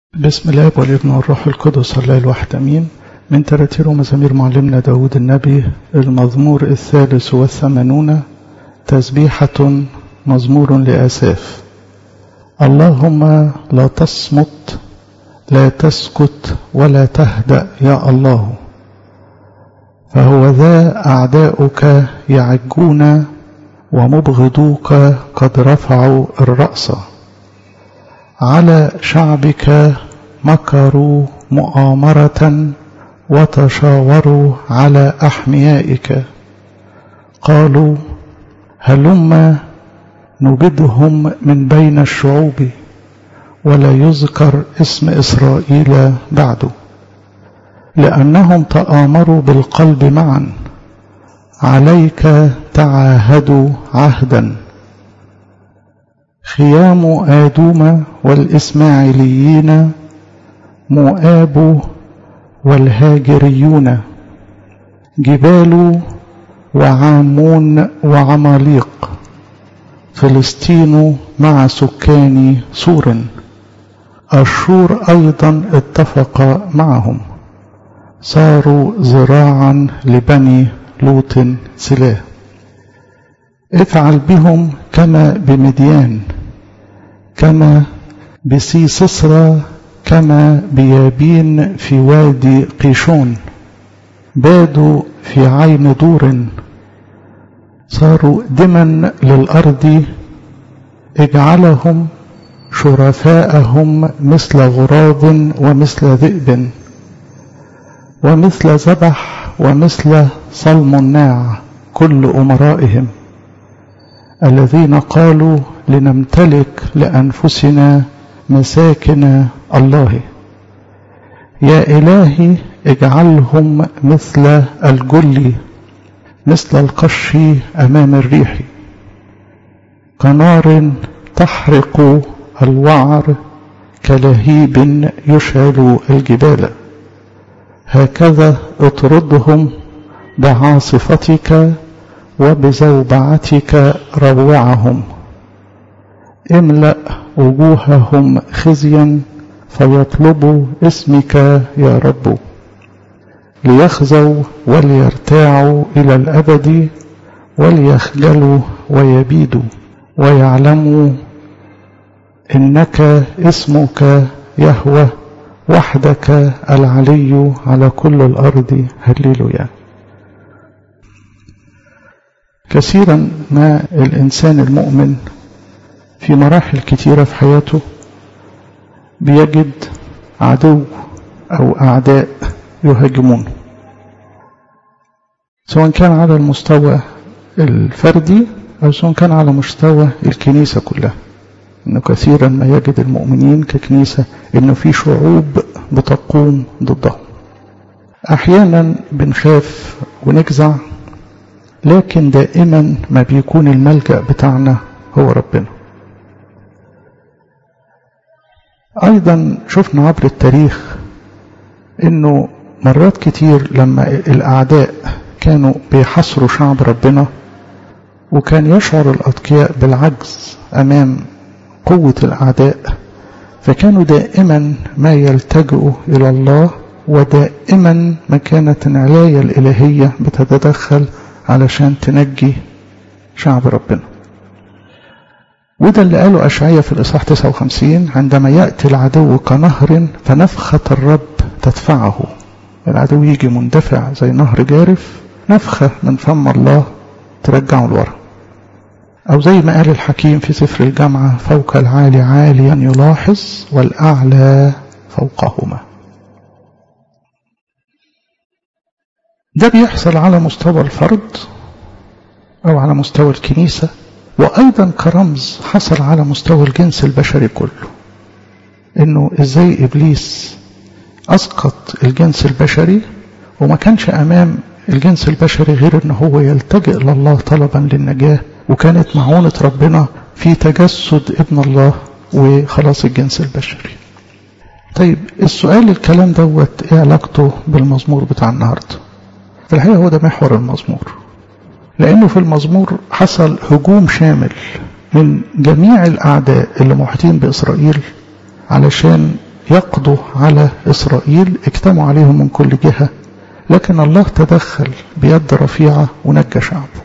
بسم الله والابن والروح القدس الله الواحد امين من تراتير ومزامير معلمنا داود النبي المزمور الثالث والثمانون تسبيحة مزمور لآساف اللهم لا تصمت لا تسكت ولا تهدأ يا الله فهو ذا أعداؤك يعجون ومبغضوك قد رفعوا الرأس على شعبك مكروا مؤامرة وتشاوروا على أحميائك قالوا هلم نبدهم من بين الشعوب ولا يذكر اسم إسرائيل بعد لأنهم تآمروا بالقلب معا عليك تعاهدوا عهدا خيام آدوم والإسماعيليين مؤاب والهاجريون جبال وعامون وعماليق فلسطين مع سكان سور أشور أيضا اتفق معهم صاروا ذراعا لبني لوط سلاه افعل بهم كما بمديان كما بسيسسرى كما بيابين في وادي قيشون بادوا في عين دور صاروا دما للأرض اجعلهم شرفاءهم مثل غراب ومثل ذئب ومثل ذبح ومثل صلمناع كل أمرائهم الذين قالوا لنمتلك لأنفسنا مساكن الله يا إلهي اجعلهم مثل الجل مثل القش أمام الريح كنار تحرق الوعر كلهيب يشعل الجبال هكذا اطردهم بعاصفتك وبزوبعتك روعهم املأ وجوههم خزيا فيطلبوا اسمك يا رب ليخزوا وليرتاعوا إلى الأبد وليخجلوا ويبيدوا ويعلموا إنك اسمك يهوى وحدك العلي على كل الأرض هللويا كثيرا ما الإنسان المؤمن في مراحل كثيرة في حياته بيجد عدو أو أعداء يهاجمونه سواء كان على المستوى الفردي أو سواء كان على مستوى الكنيسة كلها إنه كثيرا ما يجد المؤمنين ككنيسة إنه في شعوب بتقوم ضدهم أحيانا بنخاف ونجزع لكن دائما ما بيكون الملجأ بتاعنا هو ربنا أيضا شفنا عبر التاريخ أنه مرات كتير لما الأعداء كانوا بيحصروا شعب ربنا وكان يشعر الأتقياء بالعجز أمام قوة الأعداء فكانوا دائما ما يلتجئوا إلى الله ودائما ما كانت العناية الإلهية بتتدخل علشان تنجي شعب ربنا وده اللي قاله أشعية في الإصحاح 59 عندما يأتي العدو كنهر فنفخة الرب تدفعه العدو يجي مندفع زي نهر جارف نفخة من فم الله ترجعه لورا أو زي ما قال الحكيم في سفر الجامعة فوق العالي عاليا يلاحظ والأعلى فوقهما ده بيحصل على مستوى الفرد أو على مستوى الكنيسة وأيضا كرمز حصل على مستوى الجنس البشري كله إنه إزاي إبليس أسقط الجنس البشري وما كانش أمام الجنس البشري غير إن هو يلتجئ لله طلبا للنجاة وكانت معونة ربنا في تجسد ابن الله وخلاص الجنس البشري طيب السؤال الكلام دوت ايه علاقته بالمزمور بتاع النهارده في الحقيقة هو ده محور المزمور لأنه في المزمور حصل هجوم شامل من جميع الأعداء اللي محيطين بإسرائيل علشان يقضوا على إسرائيل اجتمعوا عليهم من كل جهة لكن الله تدخل بيد رفيعة ونجى شعبه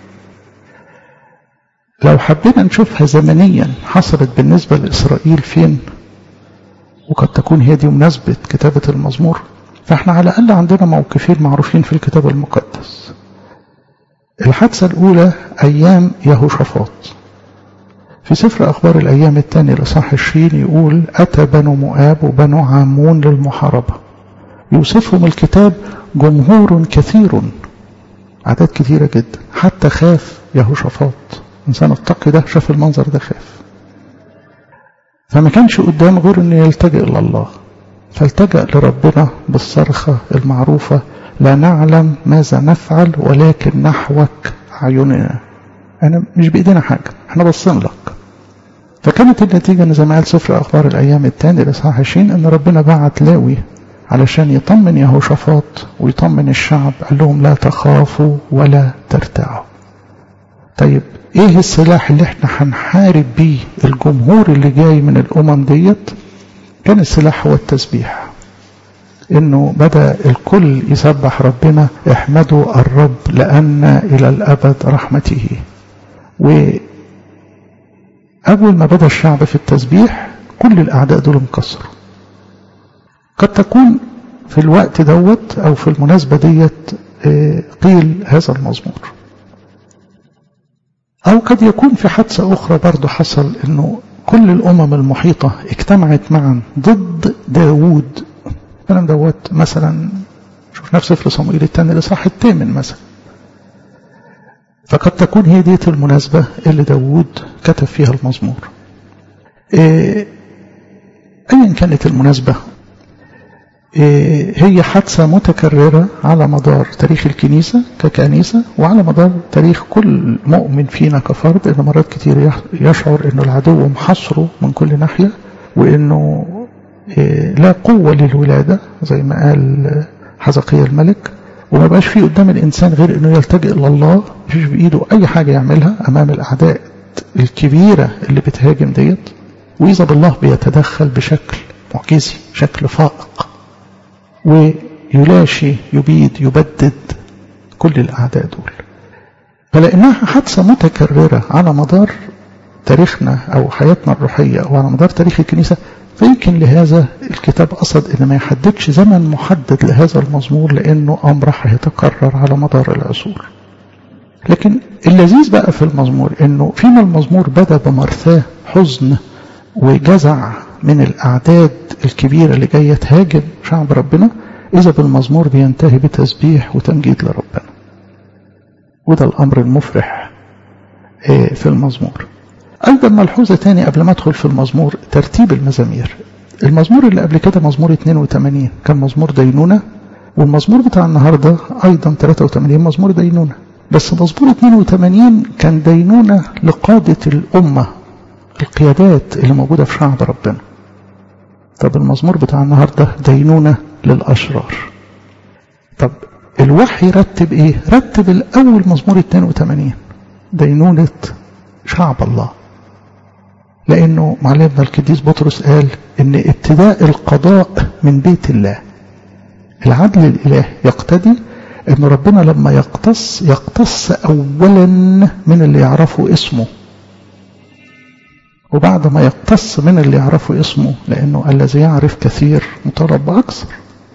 لو حبينا نشوفها زمنيا حصلت بالنسبة لإسرائيل فين وقد تكون هي دي مناسبة كتابة المزمور فاحنا على الأقل عندنا موقفين معروفين في الكتاب المقدس الحادثة الأولى أيام يهوشافاط في سفر أخبار الأيام الثاني لصح الشين يقول أتى بنو مؤاب وبنو عامون للمحاربة يوصفهم الكتاب جمهور كثير أعداد كثيرة جدا حتى خاف يهوشافاط إنسان التقي ده شاف المنظر ده خاف فما كانش قدام غير أنه يلتجئ إلى الله فالتجأ لربنا بالصرخة المعروفة لا نعلم ماذا نفعل ولكن نحوك أعيننا أنا مش بإيدينا حاجة احنا بصين لك فكانت النتيجة ان زي ما قال سفر أخبار الأيام الثاني الإصحاح 20 إن ربنا بعت لاوي علشان يطمن يهوشافاط ويطمن الشعب قال لهم لا تخافوا ولا ترتعوا طيب ايه السلاح اللي احنا هنحارب بيه الجمهور اللي جاي من الامم ديت كان السلاح هو التسبيح انه بدا الكل يسبح ربنا احمدوا الرب لان الى الابد رحمته واول ما بدا الشعب في التسبيح كل الاعداء دول انكسروا قد تكون في الوقت دوت او في المناسبه ديت قيل هذا المزمور أو قد يكون في حادثة أخرى برضه حصل أنه كل الأمم المحيطة اجتمعت معا ضد داوود الكلام دوت مثلا شوف نفس سفر صموئيل الثاني الإصحاح الثامن مثلا فقد تكون هي ديت المناسبة اللي داوود كتب فيها المزمور إيه أيا كانت المناسبة هي حادثة متكررة على مدار تاريخ الكنيسة ككنيسة وعلى مدار تاريخ كل مؤمن فينا كفرد إن مرات كتير يشعر إنه العدو محصره من كل ناحية وإنه لا قوة للولادة زي ما قال حزقية الملك وما بقاش فيه قدام الإنسان غير إنه يلتجئ إلى الله مفيش بإيده أي حاجة يعملها أمام الأعداء الكبيرة اللي بتهاجم ديت وإذا بالله بيتدخل بشكل معجزي شكل فائق ويلاشي يبيد يبدد كل الأعداء دول فلأنها حادثة متكررة على مدار تاريخنا أو حياتنا الروحية أو على مدار تاريخ الكنيسة فيمكن لهذا الكتاب قصد إن ما يحددش زمن محدد لهذا المزمور لأنه أمر هيتكرر على مدار العصور لكن اللذيذ بقى في المزمور إنه فيما المزمور بدأ بمرثاه حزن وجزع من الأعداد الكبيرة اللي جاية تهاجم شعب ربنا إذا بالمزمور بينتهي بتسبيح وتمجيد لربنا وده الأمر المفرح في المزمور أيضا ملحوظة تاني قبل ما أدخل في المزمور ترتيب المزامير المزمور اللي قبل كده مزمور 82 كان مزمور دينونة والمزمور بتاع النهاردة أيضا 83 مزمور دينونة بس مزمور 82 كان دينونة لقادة الأمة القيادات اللي موجودة في شعب ربنا طب المزمور بتاع النهاردة دينونة للأشرار طب الوحي رتب ايه رتب الأول مزمور 82 دينونة شعب الله لأنه معلمنا القديس بطرس قال إن ابتداء القضاء من بيت الله العدل الإله يقتدي إن ربنا لما يقتص يقتص أولا من اللي يعرفوا اسمه وبعد ما يقتص من اللي يعرفوا اسمه لأنه الذي يعرف كثير مطالب بأكثر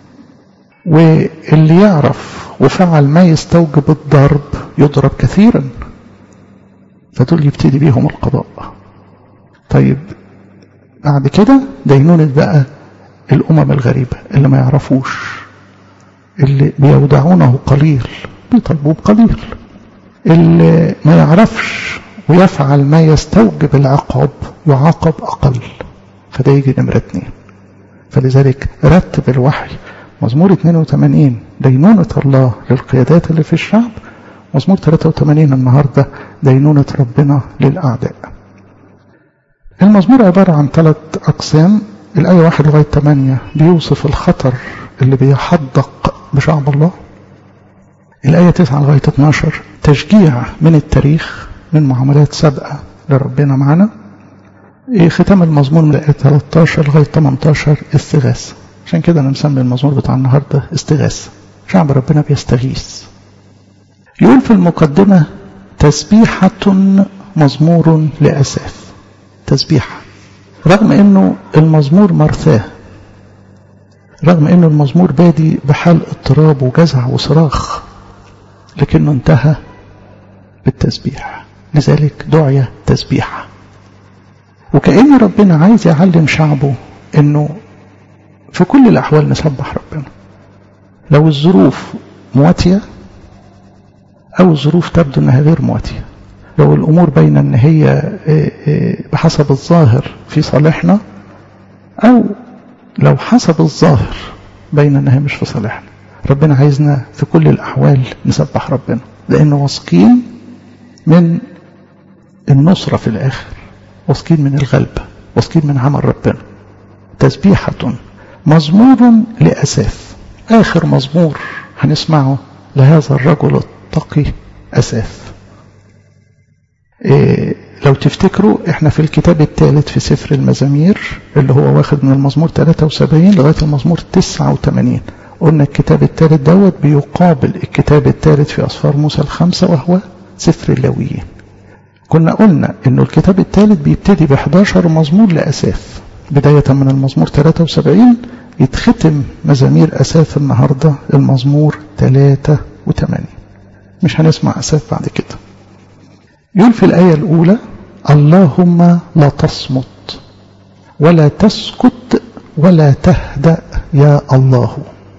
واللي يعرف وفعل ما يستوجب الضرب يضرب كثيرا فدول يبتدي بيهم القضاء طيب بعد كده دينونة بقى الأمم الغريبة اللي ما يعرفوش اللي بيودعونه قليل بيطلبوه بقليل اللي ما يعرفش ويفعل ما يستوجب العقاب يعاقب أقل فده يجي نمرة اتنين فلذلك رتب الوحي مزمور 82 دينونة الله للقيادات اللي في الشعب مزمور 83 النهاردة دينونة ربنا للأعداء المزمور عبارة عن ثلاث أقسام الآية واحد لغاية 8 بيوصف الخطر اللي بيحدق بشعب الله الآية 9 لغاية 12 تشجيع من التاريخ من معاملات سابقة لربنا معنا ختام المزمور من الآية 13 لغاية 18 استغاثة عشان كده أنا مسمي المزمور بتاع النهاردة استغاثة شعب ربنا بيستغيث يقول في المقدمة تسبيحة مزمور لأساف تسبيحة رغم أنه المزمور مرثاه رغم أنه المزمور بادي بحال اضطراب وجزع وصراخ لكنه انتهى بالتسبيح لذلك دعي تسبيحة وكأن ربنا عايز يعلم شعبه أنه في كل الأحوال نسبح ربنا لو الظروف مواتية أو الظروف تبدو أنها غير مواتية لو الأمور بين أن هي بحسب الظاهر في صالحنا أو لو حسب الظاهر بين أنها مش في صالحنا ربنا عايزنا في كل الأحوال نسبح ربنا لأنه واثقين من النصرة في الآخر واثقين من الغلبة واثقين من عمل ربنا تسبيحة مزمور لأساف آخر مزمور هنسمعه لهذا الرجل التقي أساف إيه لو تفتكروا احنا في الكتاب الثالث في سفر المزامير اللي هو واخد من المزمور 73 لغاية المزمور 89 قلنا الكتاب الثالث دوت بيقابل الكتاب الثالث في أسفار موسى الخمسة وهو سفر اللاويين كنا قلنا انه الكتاب الثالث بيبتدي ب 11 مزمور لأساف بداية من المزمور 73 يتختم مزامير أساف النهاردة المزمور 83 مش هنسمع أساف بعد كده يقول في الآية الأولى اللهم لا تصمت ولا تسكت ولا تهدأ يا الله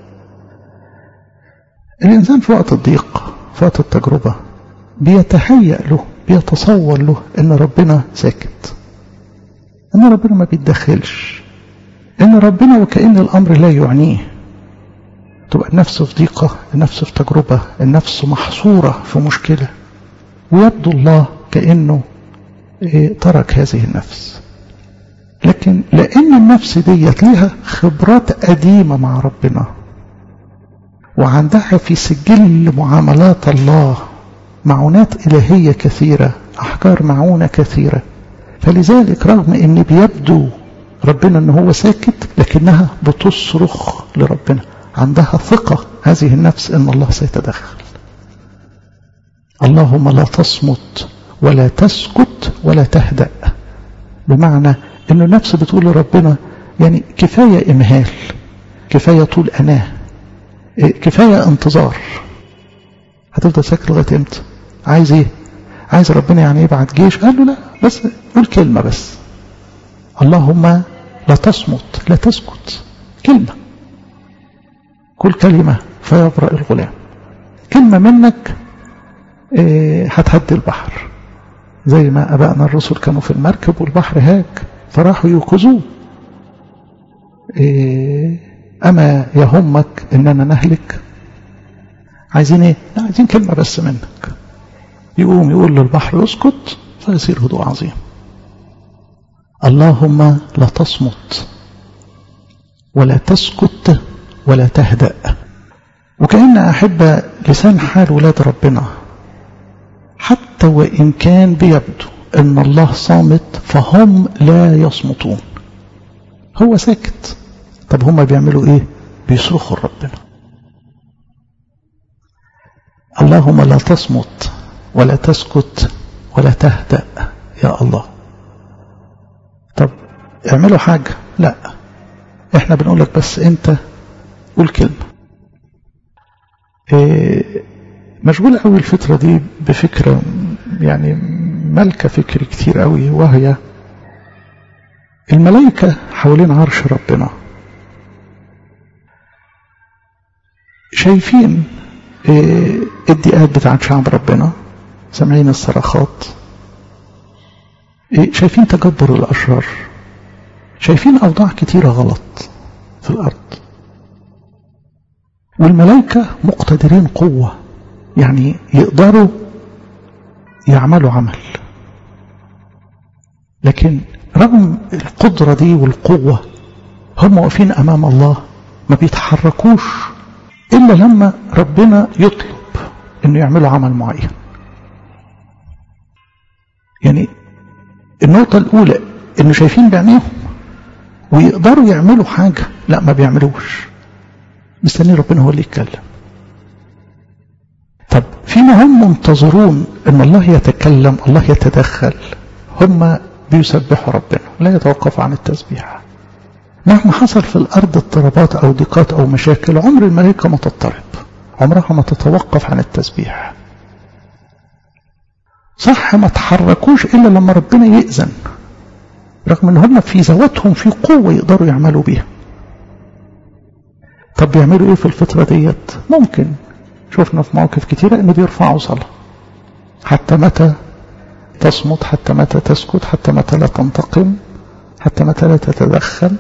الإنسان في وقت الضيق في وقت التجربة بيتهيأ له بيتصور له ان ربنا ساكت ان ربنا ما بيتدخلش ان ربنا وكأن الامر لا يعنيه تبقى النفس في ضيقة النفس في تجربة النفس محصورة في مشكلة ويبدو الله كأنه ترك هذه النفس لكن لأن النفس ديت ليها خبرات قديمة مع ربنا وعندها في سجل معاملات الله معونات إلهية كثيرة أحجار معونة كثيرة فلذلك رغم أن بيبدو ربنا أنه هو ساكت لكنها بتصرخ لربنا عندها ثقة هذه النفس أن الله سيتدخل اللهم لا تصمت ولا تسكت ولا تهدأ بمعنى أنه النفس بتقول لربنا يعني كفاية إمهال كفاية طول أناه كفاية انتظار هتفضل ساكت لغايه امتى عايز ايه عايز ربنا يعني يبعت جيش قال له لا بس قول كلمه بس اللهم لا تصمت لا تسكت كلمه كل كلمه فيبرأ الغلام كلمه منك إيه هتهدي البحر زي ما ابائنا الرسل كانوا في المركب والبحر هاج فراحوا يوقظوه إيه اما يهمك اننا نهلك عايزين ايه عايزين كلمة بس منك يقوم يقول للبحر اسكت فيصير هدوء عظيم اللهم لا تصمت ولا تسكت ولا تهدأ وكأن أحب لسان حال ولاد ربنا حتى وإن كان بيبدو أن الله صامت فهم لا يصمتون هو ساكت طب هم بيعملوا ايه بيصرخوا ربنا اللهم لا تصمت ولا تسكت ولا تهدأ يا الله طب اعملوا حاجة لا احنا بنقول لك بس انت قول كلمة إيه مشغول قوي الفترة دي بفكرة يعني ملكة فكر كتير قوي وهي الملائكة حوالين عرش ربنا شايفين إيه الدقات بتاعت شعب ربنا سامعين الصراخات إيه شايفين تجبر الأشرار شايفين أوضاع كتيرة غلط في الأرض والملائكة مقتدرين قوة يعني يقدروا يعملوا عمل لكن رغم القدرة دي والقوة هم واقفين أمام الله ما بيتحركوش إلا لما ربنا يطلب إنه يعملوا عمل معين يعني النقطة الأولى انه شايفين بعينيهم ويقدروا يعملوا حاجة لا ما بيعملوش مستني ربنا هو اللي يتكلم طب فيما هم منتظرون ان الله يتكلم الله يتدخل هم بيسبحوا ربنا لا يتوقفوا عن التسبيح مهما حصل في الارض اضطرابات او ضيقات او مشاكل عمر الملائكه ما تضطرب عمرها ما تتوقف عن التسبيح صح ما تحركوش الا لما ربنا يأذن رغم ان هم في ذواتهم في قوه يقدروا يعملوا بيها طب بيعملوا ايه في الفتره ديت ممكن شفنا في مواقف كتيرة ان بيرفعوا صلاة حتى متى تصمت حتى متى تسكت حتى متى لا تنتقم حتى متى لا تتدخل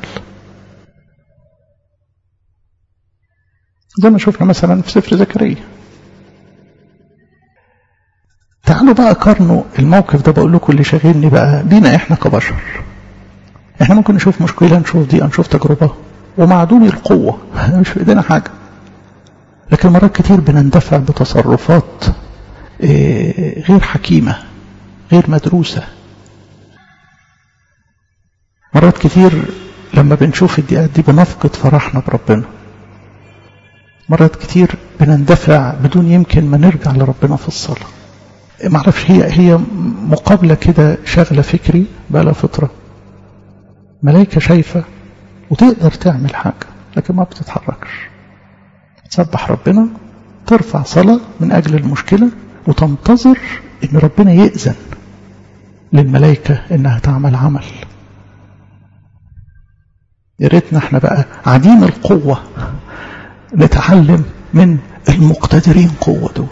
زي ما شفنا مثلا في سفر زكريا تعالوا بقى قارنوا الموقف ده بقول لكم اللي شاغلني بقى بينا احنا كبشر احنا ممكن نشوف مشكلة نشوف دي نشوف تجربة ومعدومي القوة مش في ايدينا حاجة لكن مرات كتير بنندفع بتصرفات غير حكيمة غير مدروسة مرات كتير لما بنشوف الدقات دي بنفقد فرحنا بربنا مرات كتير بنندفع بدون يمكن ما نرجع لربنا في الصلاة معرفش هي هي مقابلة كده شغلة فكري بقى فترة ملايكة شايفة وتقدر تعمل حاجة لكن ما بتتحركش تسبح ربنا ترفع صلاة من أجل المشكلة وتنتظر إن ربنا يأذن للملائكة إنها تعمل عمل يا ريتنا احنا بقى عديم القوة نتعلم من المقتدرين قوة دول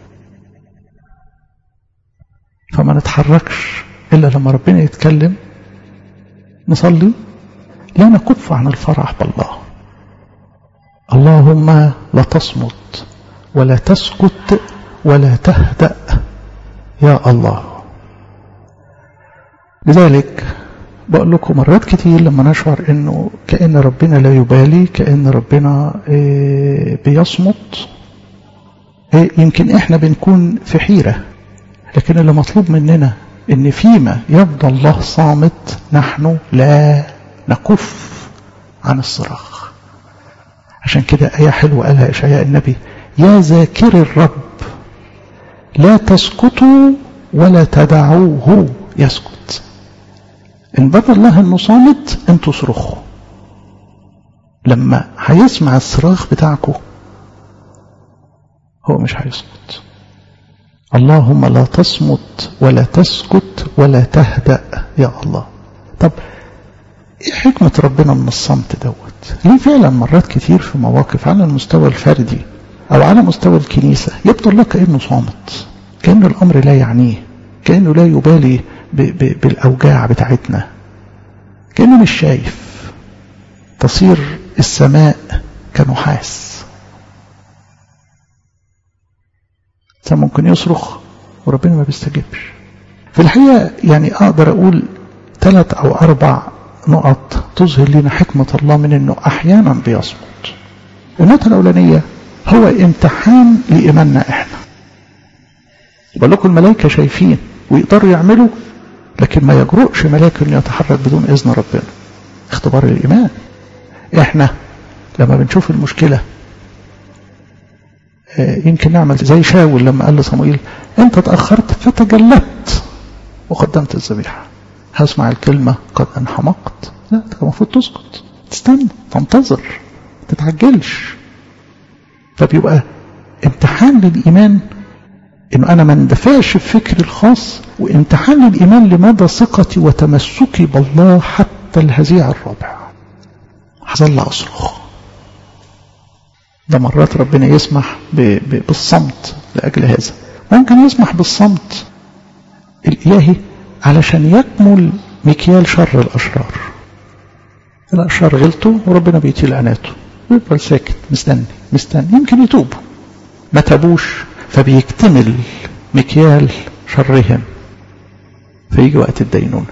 فما نتحركش إلا لما ربنا يتكلم نصلي لا نكف عن الفرح بالله اللهم لا تصمت ولا تسكت ولا تهدأ يا الله لذلك بقول لكم مرات كتير لما نشعر انه كأن ربنا لا يبالي كأن ربنا بيصمت يمكن احنا بنكون في حيرة لكن اللي مطلوب مننا ان فيما يبدو الله صامت نحن لا نكف عن الصراخ عشان كده آية حلوة قالها إشعياء النبي يا ذاكر الرب لا تسكتوا ولا تدعوه يسكت إن بدا الله إنه صامت أنتوا صرخوا لما هيسمع الصراخ بتاعكم هو مش هيسكت اللهم لا تصمت ولا تسكت ولا تهدأ يا الله طب ايه حكمة ربنا من الصمت دوت ليه فعلا مرات كتير في مواقف على المستوى الفردي او على مستوى الكنيسة يبدو الله كأنه صامت كأنه الامر لا يعنيه كأنه لا يبالي ب ب بالاوجاع بتاعتنا كأنه مش شايف تصير السماء كنحاس الإنسان ممكن يصرخ وربنا ما بيستجيبش في الحقيقة يعني أقدر أقول ثلاث أو أربع نقط تظهر لنا حكمة الله من أنه أحيانا بيصمت النقطة الأولانية هو امتحان لإيماننا إحنا بقول لكم الملائكة شايفين ويقدروا يعملوا لكن ما يجرؤش ملاك انه يتحرك بدون اذن ربنا اختبار الايمان احنا لما بنشوف المشكله يمكن نعمل زي شاول لما قال لصموئيل انت تاخرت فتجلت وقدمت الذبيحه هسمع الكلمه قد انحمقت لا انت المفروض تسكت تستنى تنتظر تتعجلش فبيبقى امتحان للايمان انه انا ما اندفعش في فكري الخاص وامتحان للايمان لمدى ثقتي وتمسكي بالله حتى الهزيع الرابع هظل اصرخ ده مرات ربنا يسمح ب... ب... بالصمت لاجل هذا ممكن يسمح بالصمت الالهي علشان يكمل مكيال شر الاشرار الاشرار غلطوا وربنا بيطيل عناته يفضل ساكت مستني مستني يمكن يتوبوا ما تابوش فبيكتمل مكيال شرهم فيجي وقت الدينونة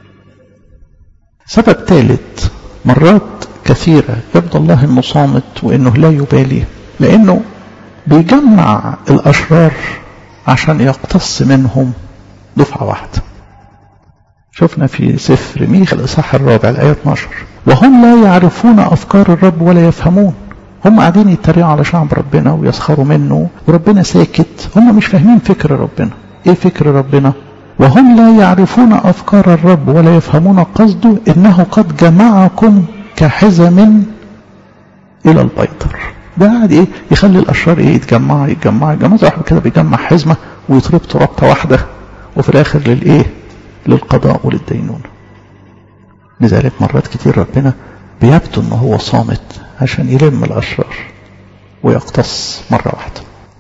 سبب ثالث مرات كثيرة يبدو الله انه صامت وانه لا يبالي لانه بيجمع الاشرار عشان يقتص منهم دفعة واحدة شفنا في سفر ميخا الإصحاح الرابع الآية 12 وهم لا يعرفون أفكار الرب ولا يفهمون هم قاعدين يتريقوا على شعب ربنا ويسخروا منه وربنا ساكت هم مش فاهمين فكر ربنا ايه فكر ربنا وهم لا يعرفون أفكار الرب ولا يفهمون قصده إنه قد جمعكم كحزم إلى البيطر ده قاعد إيه يخلي الأشرار إيه يتجمعوا يتجمعوا يتجمعوا زي واحد كده بيجمع حزمة ويتربطوا ربطة واحدة وفي الآخر للإيه للقضاء وللدينونة لذلك مرات كتير ربنا بيبدو إن هو صامت عشان يلم الأشرار ويقتص مرة واحدة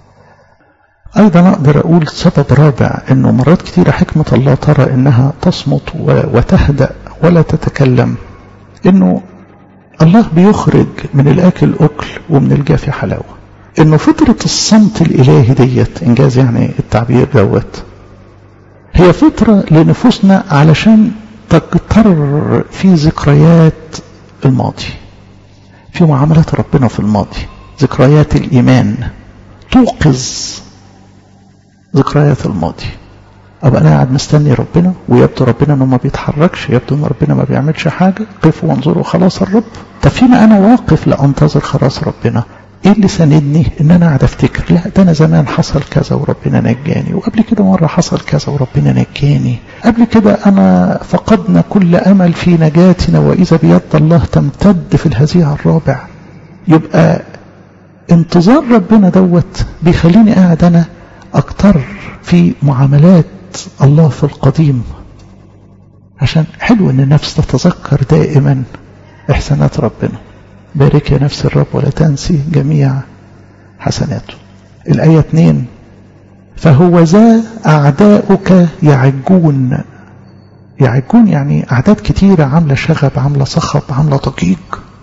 أيضا أقدر أقول سبب رابع أنه مرات كثيرة حكمة الله ترى أنها تصمت وتهدأ ولا تتكلم أنه الله بيخرج من الآكل أكل ومن الجافي حلاوة أنه فترة الصمت الإلهي ديت إنجاز يعني التعبير دوت هي فترة لنفوسنا علشان تجتر في ذكريات الماضي في معاملات ربنا في الماضي ذكريات الإيمان توقظ ذكريات الماضي أبقى أنا قاعد مستني ربنا ويبدو ربنا إنه ما بيتحركش يبدو إن ربنا ما بيعملش حاجة قفوا وانظروا خلاص الرب طب فيما أنا واقف لأنتظر خلاص ربنا إيه اللي ساندني إن أنا قاعد أفتكر لا ده أنا زمان حصل كذا وربنا نجاني وقبل كده مرة حصل كذا وربنا نجاني قبل كده أنا فقدنا كل أمل في نجاتنا وإذا بيد الله تمتد في الهزيع الرابع يبقى انتظار ربنا دوت بيخليني قاعد أنا أكتر في معاملات الله في القديم عشان حلو ان النفس تتذكر دائما احسانات ربنا بارك يا نفس الرب ولا تنسي جميع حسناته الآية 2 فهو ذا أعداؤك يعجون يعجون يعني أعداد كتيرة عاملة شغب عاملة صخب عاملة ضجيج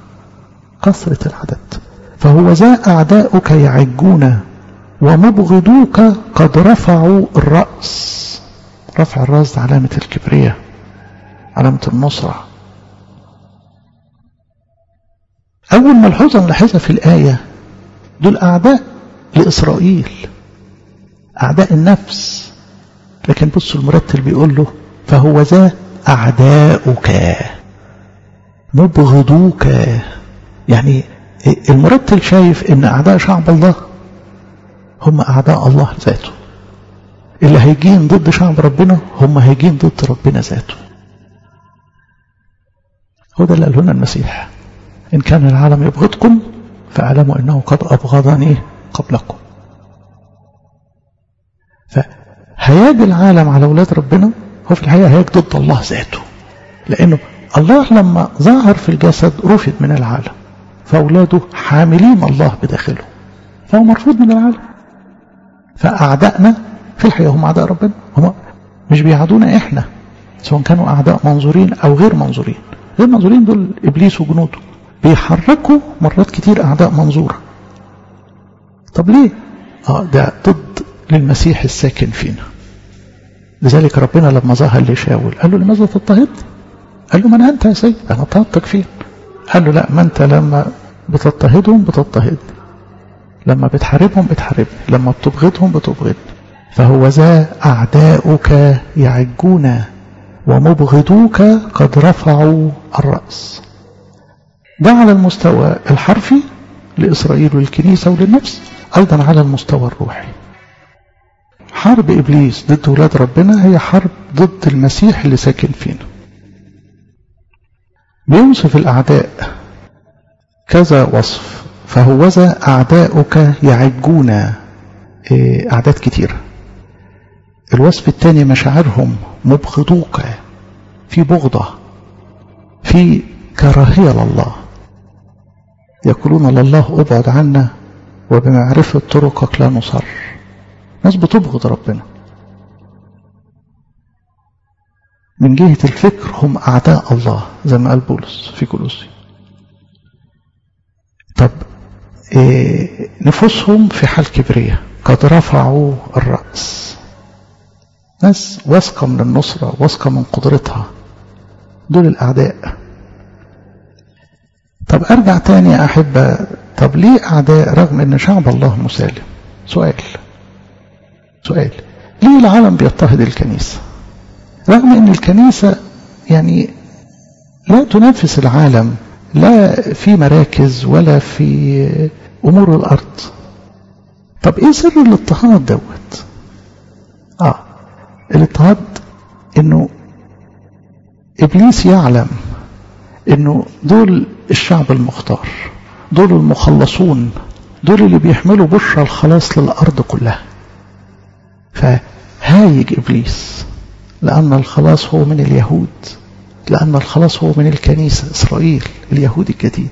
كثرة العدد فهو ذا أعداؤك يعجون ومبغضوك قد رفعوا الرأس رفع الرأس ده علامة الكبرياء علامة النصرة أول ملحوظة نلاحظها في الآية دول أعداء لإسرائيل أعداء النفس لكن بصوا المرتل بيقول له فهو ذا أعداؤك مبغضوك يعني المرتل شايف ان أعداء شعب الله هم أعداء الله ذاته اللي هيجين ضد شعب ربنا هم هيجين ضد ربنا ذاته هو ده اللي قاله لنا المسيح إن كان العالم يبغضكم فاعلموا أنه قد أبغضني قبلكم فهياج العالم على أولاد ربنا هو في الحقيقة هياج ضد الله ذاته لأنه الله لما ظهر في الجسد رفض من العالم فأولاده حاملين الله بداخله فهو مرفوض من العالم فأعدائنا في الحقيقة هم أعداء ربنا هم مش بيعادونا إحنا سواء كانوا أعداء منظورين أو غير منظورين غير منظورين دول إبليس وجنوده بيحركوا مرات كتير أعداء منظورة طب ليه؟ آه ده ضد للمسيح الساكن فينا لذلك ربنا لما ظهر لشاول قال له لماذا تضطهد؟ قال له من أنت يا سيد؟ أنا اضطهدتك فين؟ قال له لا ما أنت لما بتضطهدهم بتضطهدني لما بتحاربهم بتحاربني لما بتبغضهم بتبغضني فهو ذا أعداؤك يعجون ومبغضوك قد رفعوا الرأس ده على المستوى الحرفي لإسرائيل والكنيسة وللنفس أيضا على المستوى الروحي حرب إبليس ضد ولاد ربنا هي حرب ضد المسيح اللي ساكن فينا بيوصف الأعداء كذا وصف فهوذا أعداؤك يعجون أعداد كتيرة الوصف الثاني مشاعرهم مبغضوك في بغضة في كراهية لله يقولون لله ابعد عنا وبمعرفة طرقك لا نصر ناس بتبغض ربنا من جهة الفكر هم أعداء الله زي ما قال بولس في كولوسي طب إيه نفوسهم في حال كبرية قد رفعوا الرأس ناس واثقة من النصرة واثقة من قدرتها دول الأعداء طب أرجع تاني يا أحبة طب ليه أعداء رغم أن شعب الله مسالم سؤال سؤال ليه العالم بيضطهد الكنيسة رغم ان الكنيسة يعني لا تنافس العالم لا في مراكز ولا في امور الارض طب ايه سر الاضطهاد دوت اه الاضطهاد انه ابليس يعلم انه دول الشعب المختار دول المخلصون دول اللي بيحملوا بشرى الخلاص للارض كلها فهايج ابليس لان الخلاص هو من اليهود لان الخلاص هو من الكنيسه اسرائيل اليهود الجديد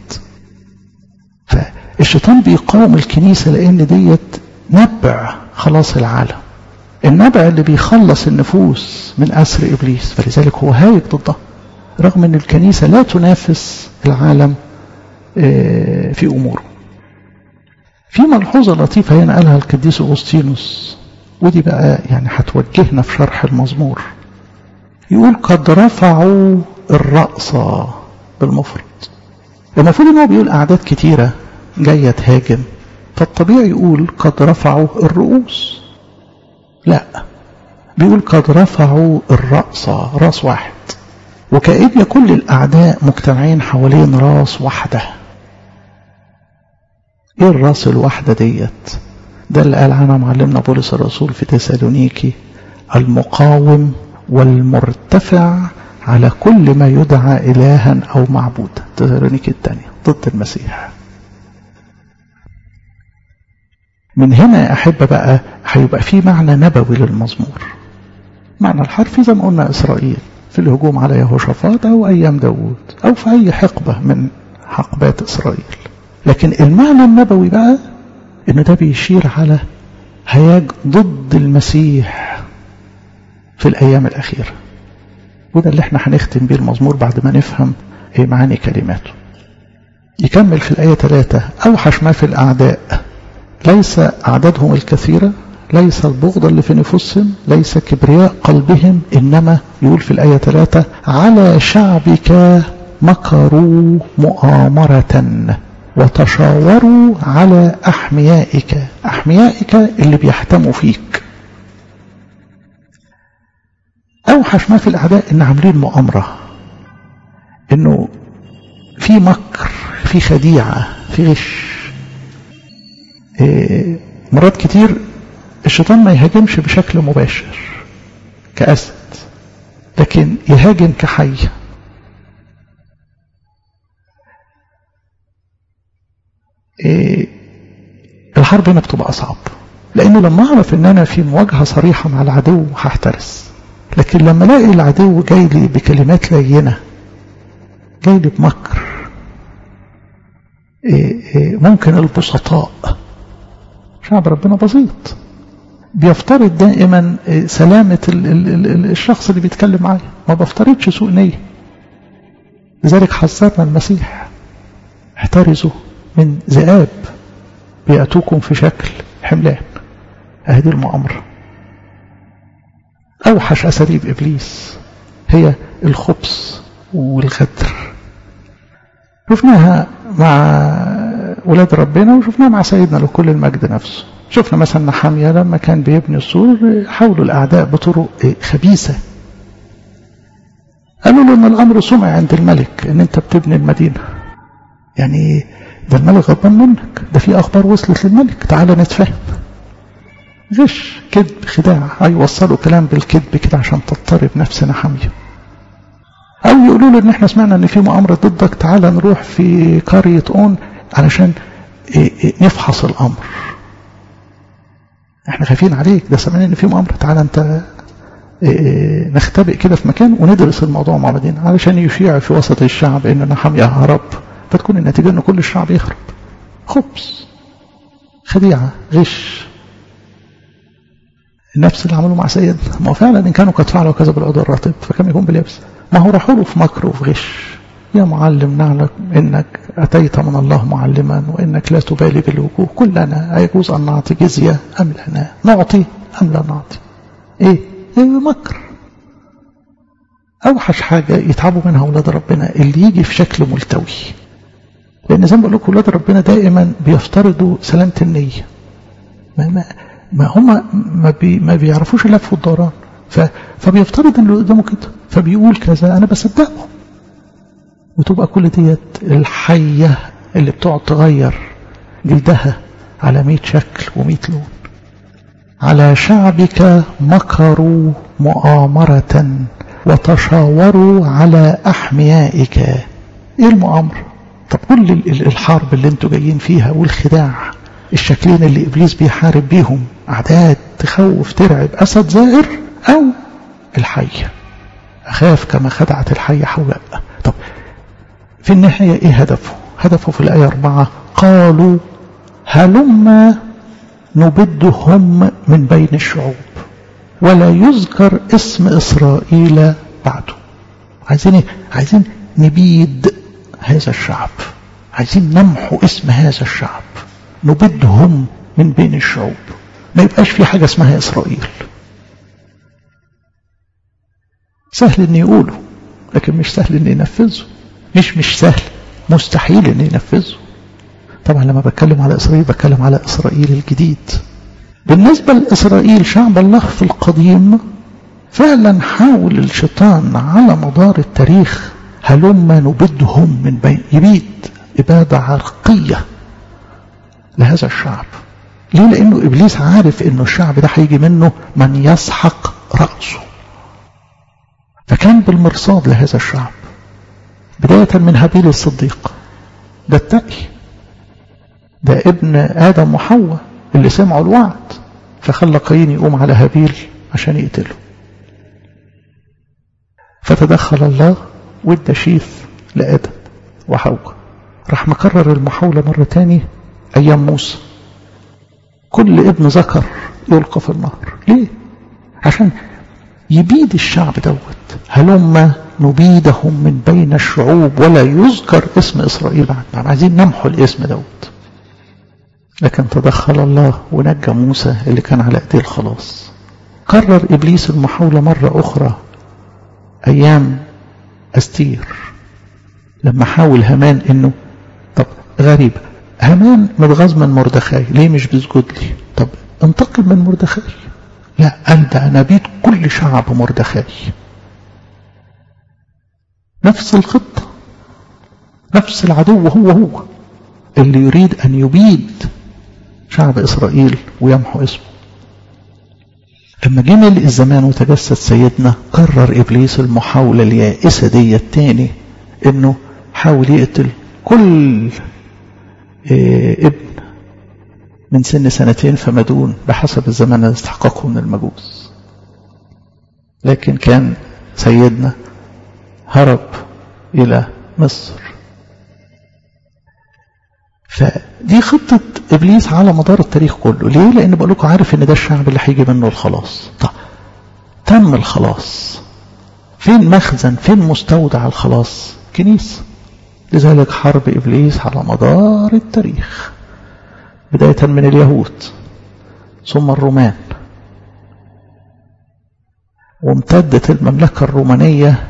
فالشيطان بيقاوم الكنيسه لان ديت نبع خلاص العالم النبع اللي بيخلص النفوس من أسر إبليس فلذلك هو هايج ضده رغم أن الكنيسة لا تنافس العالم في أموره في ملحوظة لطيفة هنا قالها القديس أغسطينوس ودي بقى يعني هتوجهنا في شرح المزمور يقول قد رفعوا الرأس بالمفرد المفروض ان هو بيقول أعداد كتيرة جاية تهاجم فالطبيعي يقول قد رفعوا الرؤوس لا بيقول قد رفعوا الرأس راس واحد وكأن كل الأعداء مجتمعين حوالين راس واحدة ايه الراس الواحدة ديت ده اللي قال عنها معلمنا بولس الرسول في تسالونيكي المقاوم والمرتفع على كل ما يدعى إلها أو معبودا تسالونيكي الثانية ضد المسيح من هنا يا أحبة بقى هيبقى في معنى نبوي للمزمور معنى الحرفي زي ما قلنا إسرائيل في الهجوم على يهوشافاط أو أيام داوود أو في أي حقبة من حقبات إسرائيل لكن المعنى النبوي بقى إن ده بيشير على هياج ضد المسيح في الأيام الأخيرة وده اللي احنا هنختم بيه المزمور بعد ما نفهم ايه معاني كلماته يكمل في الآية 3 أوحش ما في الأعداء ليس أعدادهم الكثيرة ليس البغض اللي في نفوسهم ليس كبرياء قلبهم إنما يقول في الآية 3 على شعبك مكروا مؤامرة وتشاوروا على أحميائك أحميائك اللي بيحتموا فيك أوحش ما في الأعداء إن عاملين مؤامرة إنه في مكر في خديعة في غش إيه مرات كتير الشيطان ما يهاجمش بشكل مباشر كأسد لكن يهاجم كحي إيه الحرب هنا بتبقى أصعب لأنه لما أعرف إن أنا في مواجهة صريحة مع العدو هحترس لكن لما ألاقي العدو جاي لي بكلمات لينة جاي لي بمكر إيه إيه ممكن البسطاء شعب ربنا بسيط بيفترض دائما سلامة الشخص اللي بيتكلم معايا ما بفترضش سوء نية لذلك حذرنا المسيح احترزوا من ذئاب بيأتوكم في شكل حملان هذه المؤامرة أوحش أساليب إبليس هي الخبث والغدر شفناها مع ولاد ربنا وشفناها مع سيدنا لكل المجد نفسه شفنا مثلا نحامية لما كان بيبني السور حاولوا الأعداء بطرق خبيثة قالوا له ان الامر سمع عند الملك ان انت بتبني المدينة يعني ده الملك غضبان منك ده في اخبار وصلت للملك تعالى نتفاهم غش كذب خداع هيوصلوا كلام بالكذب كده عشان تضطرب نفسنا حامية او يقولوا له ان احنا سمعنا ان في مؤامرة ضدك تعالى نروح في قرية اون علشان نفحص الامر احنا خايفين عليك ده سمعنا ان في مؤامرة تعالى انت نختبئ كده في مكان وندرس الموضوع مع بعضنا علشان يشيع في وسط الشعب ان نحامية هرب فتكون النتيجة ان كل الشعب يهرب خبز خديعة غش نفس اللي عملوا مع سيدنا ما هو فعلا ان كانوا قد فعلوا كذا بالعود الرطب فكم يكون باليابس ما هو راحوا له في مكر وفي غش يا معلم نعلم انك اتيت من الله معلما وانك لا تبالي بالوجوه كلنا ايجوز ان نعطي جزيه ام لا نعطي ام لا نعطي ايه ايه مكر اوحش حاجه يتعبوا منها اولاد ربنا اللي يجي في شكل ملتوي لان زي ما بقول لكم اولاد ربنا دائما بيفترضوا سلامه النيه ما ما, ما هم ما, بي ما بيعرفوش اللف والدوران ف... فبيفترض ان اللي قدامه كده فبيقول كذا انا بصدقه وتبقى كل ديت الحية اللي بتقعد تغير جلدها على مئة شكل ومئة لون على شعبك مكروا مؤامرة وتشاوروا على أحميائك إيه المؤامرة طب كل الحرب اللي انتوا جايين فيها والخداع الشكلين اللي إبليس بيحارب بيهم أعداد تخوف ترعب أسد زائر أو الحية أخاف كما خدعت الحية حواء طب في النهاية إيه هدفه هدفه في الآية أربعة قالوا هلما نبدهم من بين الشعوب ولا يذكر اسم إسرائيل بعده عايزين إيه؟ عايزين نبيد هذا الشعب عايزين نمحو اسم هذا الشعب نبدهم من بين الشعوب ما يبقاش في حاجة اسمها إسرائيل سهل ان يقوله لكن مش سهل ان ينفذه مش مش سهل مستحيل ان ينفذه طبعا لما بتكلم على إسرائيل بتكلم على إسرائيل الجديد بالنسبة لإسرائيل شعب الله في القديم فعلا حاول الشيطان على مدار التاريخ هلما نبدهم من بين يبيد إبادة عرقية لهذا الشعب ليه لأنه إبليس عارف أنه الشعب ده هيجي منه من يسحق رأسه فكان بالمرصاد لهذا الشعب بداية من هابيل الصديق ده التقي ده ابن آدم وحواء اللي سمعوا الوعد فخلى قايين يقوم على هابيل عشان يقتله فتدخل الله وادى شيف لآدم وحواء راح مكرر المحاولة مرة تاني أيام موسى كل ابن ذكر يلقى في النهر ليه؟ عشان يبيد الشعب دوت هلما نبيدهم من بين الشعوب ولا يذكر اسم إسرائيل بعد عايزين نمحو الاسم دوت لكن تدخل الله ونجى موسى اللي كان على ايديه الخلاص قرر إبليس المحاولة مرة أخرى أيام أستير لما حاول هامان إنه طب غريب هامان متغاظ من مردخاي ليه مش بيسجد لي طب انتقم من مردخاي لا قال ده أنا بيت كل شعب مردخاي نفس الخطة نفس العدو هو هو اللي يريد أن يبيد شعب إسرائيل ويمحو اسمه لما جمل الزمان وتجسد سيدنا قرر إبليس المحاولة اليائسة دي التاني إنه حاول يقتل كل إيه ابن من سن سنتين فما دون بحسب الزمان اللي استحققه من المجوس لكن كان سيدنا هرب إلى مصر فدي خطة إبليس على مدار التاريخ كله ليه؟ لأن بقول لكم عارف إن ده الشعب اللي هيجي منه الخلاص طب تم الخلاص فين مخزن فين مستودع الخلاص كنيسة لذلك حرب إبليس على مدار التاريخ بداية من اليهود ثم الرومان وامتدت المملكة الرومانية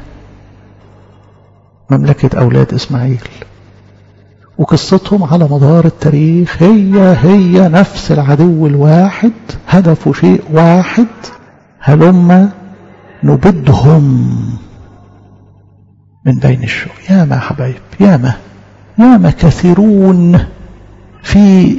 مملكة أولاد إسماعيل وقصتهم على مدار التاريخ هي هي نفس العدو الواحد هدفه شيء واحد هلما نبدهم من بين الشوق يا ما حبايب يا ما يا ما كثيرون في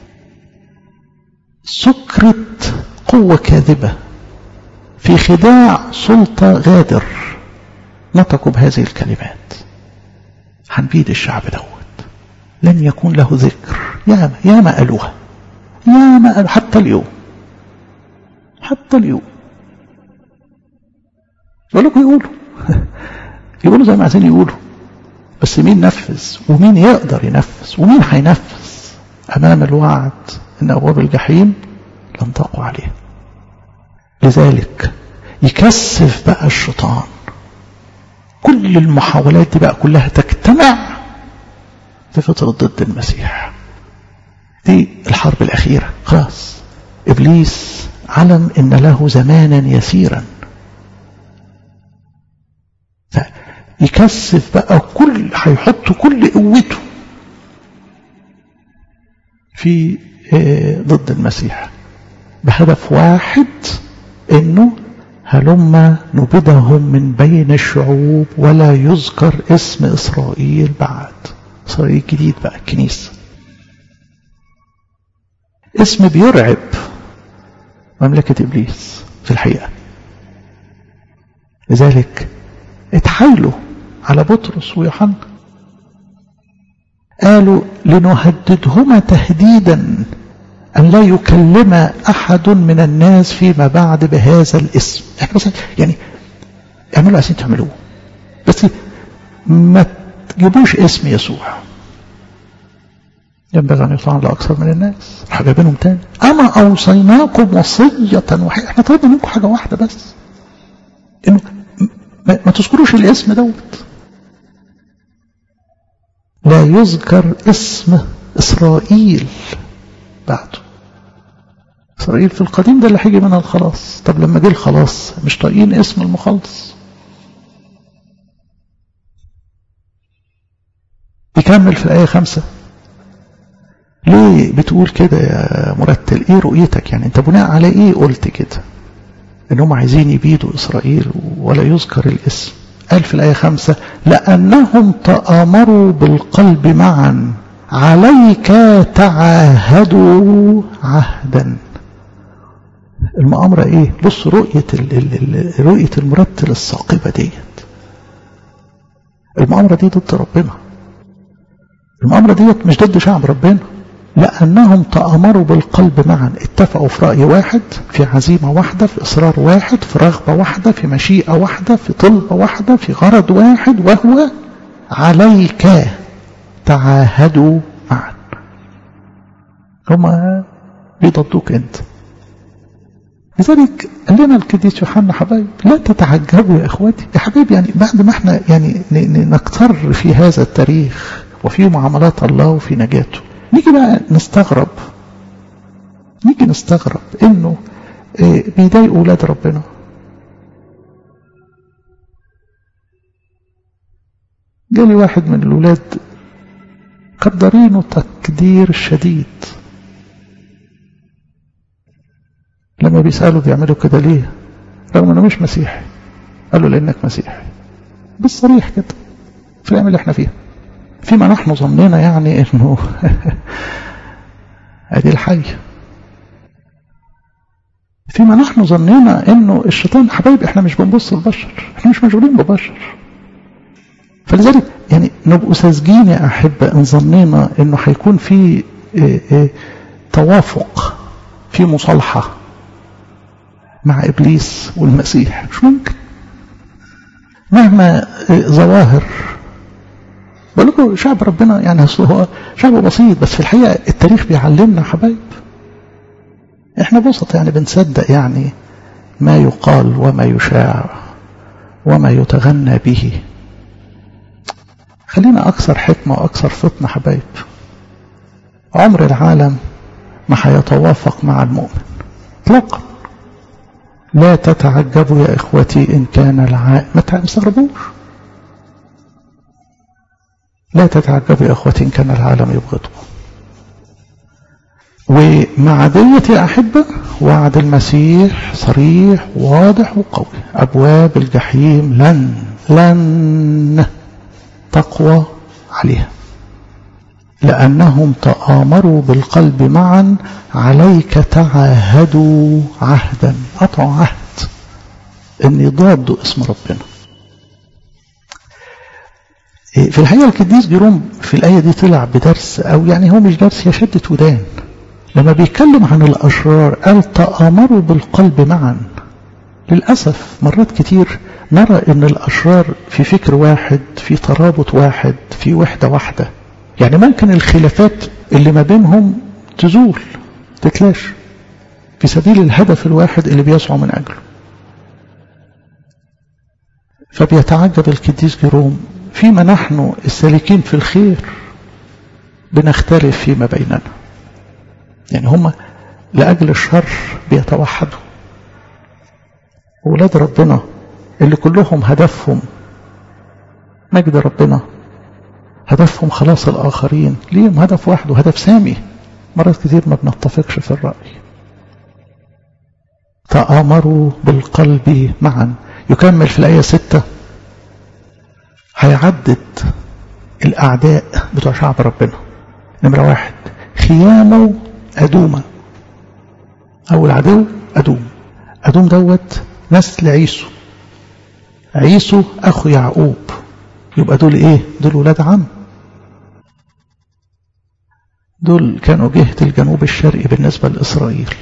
سكرة قوة كاذبة في خداع سلطة غادر نطقوا بهذه الكلمات هنبيد الشعب دوت لن يكون له ذكر ياما ياما قالوها ياما قالوا حتى اليوم حتى اليوم يقول لكم يقولوا يقولوا زي ما عايزين يقولوا بس مين نفذ ومين يقدر ينفذ ومين هينفذ امام الوعد ان ابواب الجحيم لن تقوى عليه لذلك يكثف بقى الشيطان كل المحاولات دي بقى كلها تجتمع في فترة ضد المسيح دي الحرب الأخيرة خلاص إبليس علم إن له زمانا يسيرا يكثف بقى كل هيحط كل قوته في ضد المسيح بهدف واحد انه هلما نبدهم من بين الشعوب ولا يذكر اسم إسرائيل بعد إسرائيل جديد بقى الكنيسة اسم بيرعب مملكة إبليس في الحقيقة لذلك اتحايلوا على بطرس ويوحنا قالوا لنهددهما تهديدا أن لا يكلم أحد من الناس فيما بعد بهذا الاسم احنا بس يعني اعملوا عايزين تعملوه بس ما تجيبوش اسم يسوع ينبغي أن يطلع لأكثر من الناس راح جايبينهم تاني أما أوصيناكم وصية وحيدة احنا طلبنا منكم حاجة واحدة بس إنه ما, ما تذكروش الاسم دوت لا يذكر اسم إسرائيل بعده إسرائيل في القديم ده اللي هيجي منها الخلاص طب لما جه الخلاص مش طايقين اسم المخلص يكمل في الآية خمسة ليه بتقول كده يا مرتل ايه رؤيتك يعني انت بناء على ايه قلت كده انهم عايزين يبيدوا اسرائيل ولا يذكر الاسم قال في الآية خمسة لأنهم تآمروا بالقلب معا عليك تعاهدوا عهدا المؤامرة ايه بص رؤية ال ال رؤية المرتل الثاقبة ديت المؤامرة دي ضد ربنا المؤامرة ديت مش ضد شعب ربنا لأنهم تآمروا بالقلب معا اتفقوا في رأي واحد في عزيمة واحدة في إصرار واحد في رغبة واحدة في مشيئة واحدة في طلبة واحدة في غرض واحد وهو عليك تعاهدوا معا هما بيضدوك انت لذلك قال لنا القديس يوحنا حبايب لا تتعجبوا يا اخواتي يا حبايبي يعني بعد ما احنا يعني نكتر في هذا التاريخ وفي معاملات الله وفي نجاته نيجي بقى نستغرب نيجي نستغرب انه بيضايقوا اولاد ربنا جالي واحد من الولاد قدرينه تقدير شديد لما بيسألوا بيعملوا كده ليه رغم انه مش مسيحي قالوا لانك مسيحي بالصريح كده في الايام اللي احنا فيها فيما نحن ظننا يعني انه ادي الحي فيما نحن ظننا انه الشيطان حبايب احنا مش بنبص البشر احنا مش مشغولين ببشر فلذلك يعني نبقوا ساذجين يا احبه ان ظنينا انه هيكون في اه اه توافق في مصالحه مع ابليس والمسيح مش ممكن مهما اه ظواهر بقول لكم شعب ربنا يعني اصل هو شعب بسيط بس في الحقيقه التاريخ بيعلمنا حبايب احنا بسط يعني بنصدق يعني ما يقال وما يشاع وما يتغنى به خلينا اكثر حكمه واكثر فطنه حبايب عمر العالم ما هيتوافق مع المؤمن اطلاقا لا تتعجبوا يا اخوتي ان كان العالم ما تستغربوش لا تتعجبوا يا اخوتي ان كان العالم يبغضكم ومع ديت يا احبه وعد المسيح صريح واضح وقوي ابواب الجحيم لن لن تقوى عليها لانهم تآمروا بالقلب معا عليك تعاهدوا عهدا قطعوا عهد ان يضادوا اسم ربنا في الحقيقة القديس جيروم في الآية دي طلع بدرس أو يعني هو مش درس هي شدة ودان لما بيتكلم عن الأشرار قال تآمروا بالقلب معا للأسف مرات كتير نرى أن الأشرار في فكر واحد في ترابط واحد في وحدة واحدة يعني ممكن الخلافات اللي ما بينهم تزول تتلاش في سبيل الهدف الواحد اللي بيسعوا من أجله فبيتعجب القديس جيروم فيما نحن السالكين في الخير بنختلف فيما بيننا يعني هم لأجل الشر بيتوحدوا ولاد ربنا اللي كلهم هدفهم مجد ربنا هدفهم خلاص الآخرين ليهم هدف واحد وهدف سامي مرات كتير ما بنتفقش في الرأي تآمروا بالقلب معا يكمل في الآية ستة هيعدد الأعداء بتوع شعب ربنا نمرة واحد خيام أدومة أول عدو أدوم أدوم دوت نسل عيسو عيسو أخو يعقوب يبقى دول إيه دول ولاد عم دول كانوا جهة الجنوب الشرقي بالنسبة لإسرائيل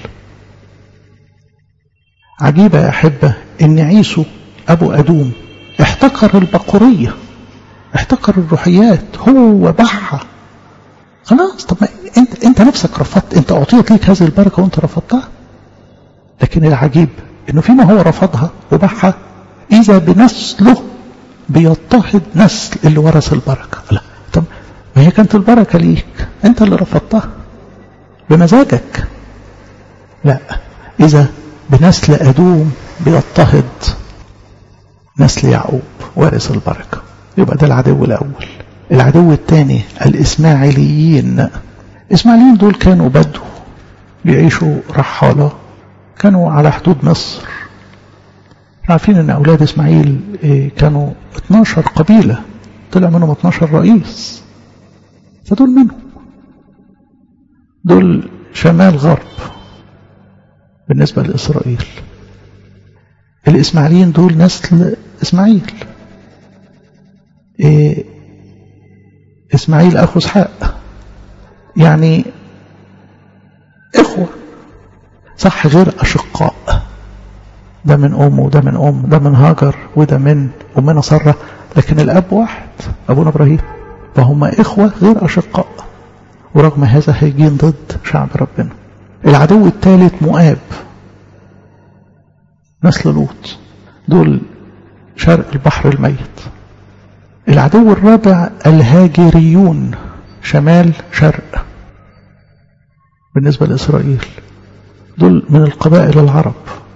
عجيبة يا أحبة إن عيسو أبو أدوم احتقر البقورية احتقر الروحيات هو بحها خلاص طب ما انت انت نفسك رفضت انت اعطيت ليك هذه البركه وانت رفضتها لكن العجيب انه فيما هو رفضها وبحها اذا بنسله بيضطهد نسل اللي ورث البركه لا طب ما هي كانت البركه ليك انت اللي رفضتها بمزاجك لا اذا بنسل ادوم بيضطهد نسل يعقوب وارث البركه يبقى ده العدو الاول العدو الثاني الإسماعيليين الإسماعيليين دول كانوا بدو بيعيشوا رحالة كانوا على حدود مصر عارفين ان أولاد إسماعيل كانوا 12 قبيلة طلع منهم 12 رئيس فدول منهم دول شمال غرب بالنسبة لإسرائيل الإسماعيليين دول نسل إسماعيل إيه إسماعيل أخو إسحاق يعني إخوة صح غير أشقاء ده من أم وده من أم ده من هاجر وده من أمنا سارة لكن الأب واحد أبونا إبراهيم فهم إخوة غير أشقاء ورغم هذا هيجين ضد شعب ربنا العدو الثالث مؤاب نسل لوط دول شرق البحر الميت العدو الرابع الهاجريون شمال شرق بالنسبة لإسرائيل دول من القبائل العرب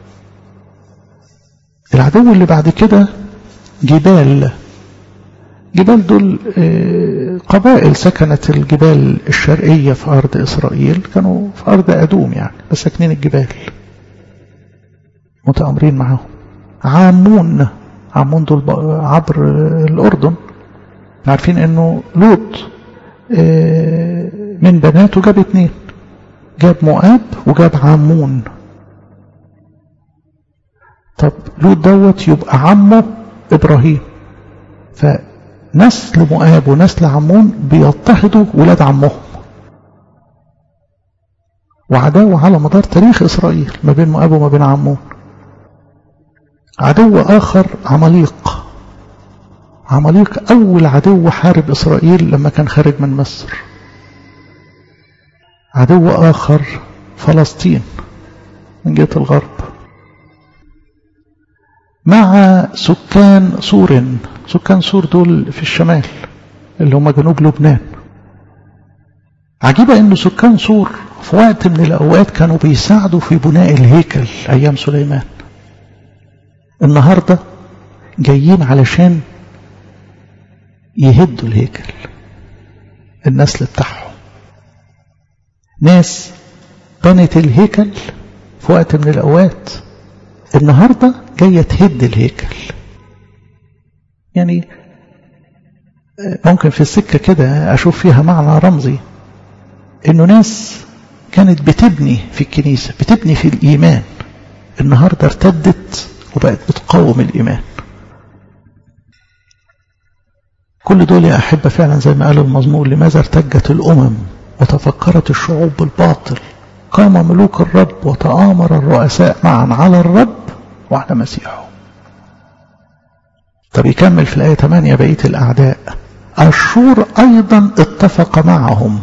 العدو اللي بعد كده جبال جبال دول قبائل سكنت الجبال الشرقية في أرض إسرائيل كانوا في أرض أدوم يعني بس ساكنين الجبال متآمرين معاهم عامون عمون دول عبر الأردن عارفين انه لوط من بناته جاب اتنين جاب مؤاب وجاب عمون طب لوط دوت يبقى عمه ابراهيم فنسل مؤاب ونسل عمون بيضطهدوا ولاد عمهم وعداوة على مدار تاريخ إسرائيل ما بين مؤاب وما بين عمون عدو آخر عماليق عماليق أول عدو حارب إسرائيل لما كان خارج من مصر عدو آخر فلسطين من جهة الغرب مع سكان سور سكان سور دول في الشمال اللي هم جنوب لبنان عجيبة ان سكان سور في وقت من الاوقات كانوا بيساعدوا في بناء الهيكل ايام سليمان النهاردة جايين علشان يهدوا الهيكل النسل بتاعهم ناس بنت الهيكل في وقت من الأوقات النهاردة جاية تهد الهيكل يعني ممكن في السكة كده أشوف فيها معنى رمزي إنه ناس كانت بتبني في الكنيسة بتبني في الإيمان النهاردة ارتدت وبقت بتقاوم الإيمان كل دول يا أحبة فعلا زي ما قال المزمور لماذا ارتجت الأمم وتفكرت الشعوب بالباطل قام ملوك الرب وتآمر الرؤساء معا على الرب وعلى مسيحه طب يكمل في الآية 8 بقية الأعداء الشور أيضا اتفق معهم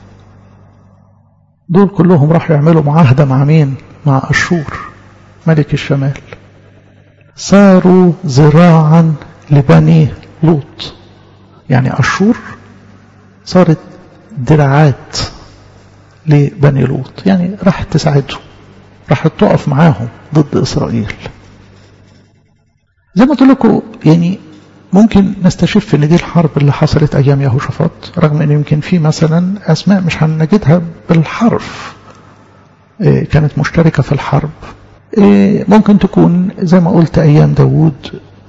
دول كلهم راحوا يعملوا معاهدة مع مين مع أشور ملك الشمال صاروا ذراعا لبني لوط يعني أشور صارت دراعات لبني لوط يعني راحت تساعدهم راحت تقف معاهم ضد إسرائيل زي ما قلت لكم يعني ممكن نستشف ان دي الحرب اللي حصلت ايام يهوشافاط رغم ان يمكن في مثلا اسماء مش هنجدها بالحرف كانت مشتركه في الحرب ممكن تكون زي ما قلت أيام داود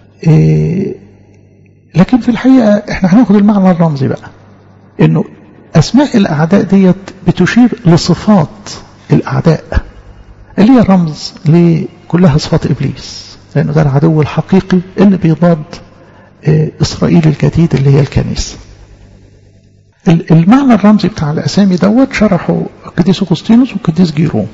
لكن في الحقيقة احنا هناخد المعنى الرمزي بقى انه اسماء الاعداء ديت بتشير لصفات الاعداء اللي هي رمز لكلها صفات ابليس لانه ده العدو الحقيقي اللي بيضاد اسرائيل الجديد اللي هي الكنيسه المعنى الرمزي بتاع الاسامي دوت شرحه القديس اغسطينوس والقديس جيروم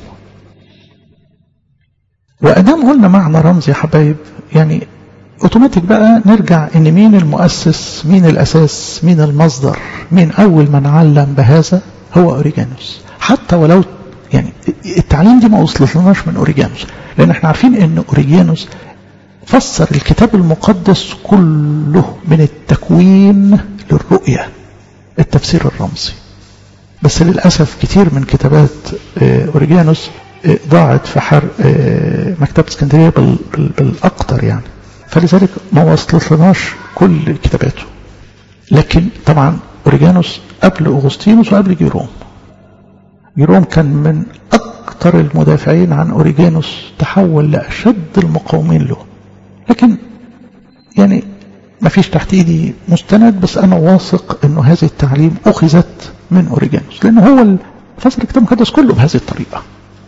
وادام قلنا معنى رمزي يا حبايب يعني اوتوماتيك بقى نرجع ان مين المؤسس مين الاساس مين المصدر مين اول من علم بهذا هو اوريجانوس حتى ولو يعني التعليم دي ما وصلتلناش من اوريجانوس لان احنا عارفين ان اوريجانوس فسر الكتاب المقدس كله من التكوين للرؤية التفسير الرمزي بس للأسف كتير من كتابات أوريجانوس ضاعت في حرق مكتبة اسكندرية بالأكتر يعني فلذلك ما وصلتلناش كل كتاباته لكن طبعا أوريجانوس قبل أغسطينوس وقبل جيروم جيروم كان من أكثر المدافعين عن أوريجانوس تحول لأشد المقاومين له لكن يعني ما فيش تحت ايدي مستند بس انا واثق انه هذه التعليم اخذت من اوريجانوس لانه هو فسر الكتاب المقدس كله بهذه الطريقه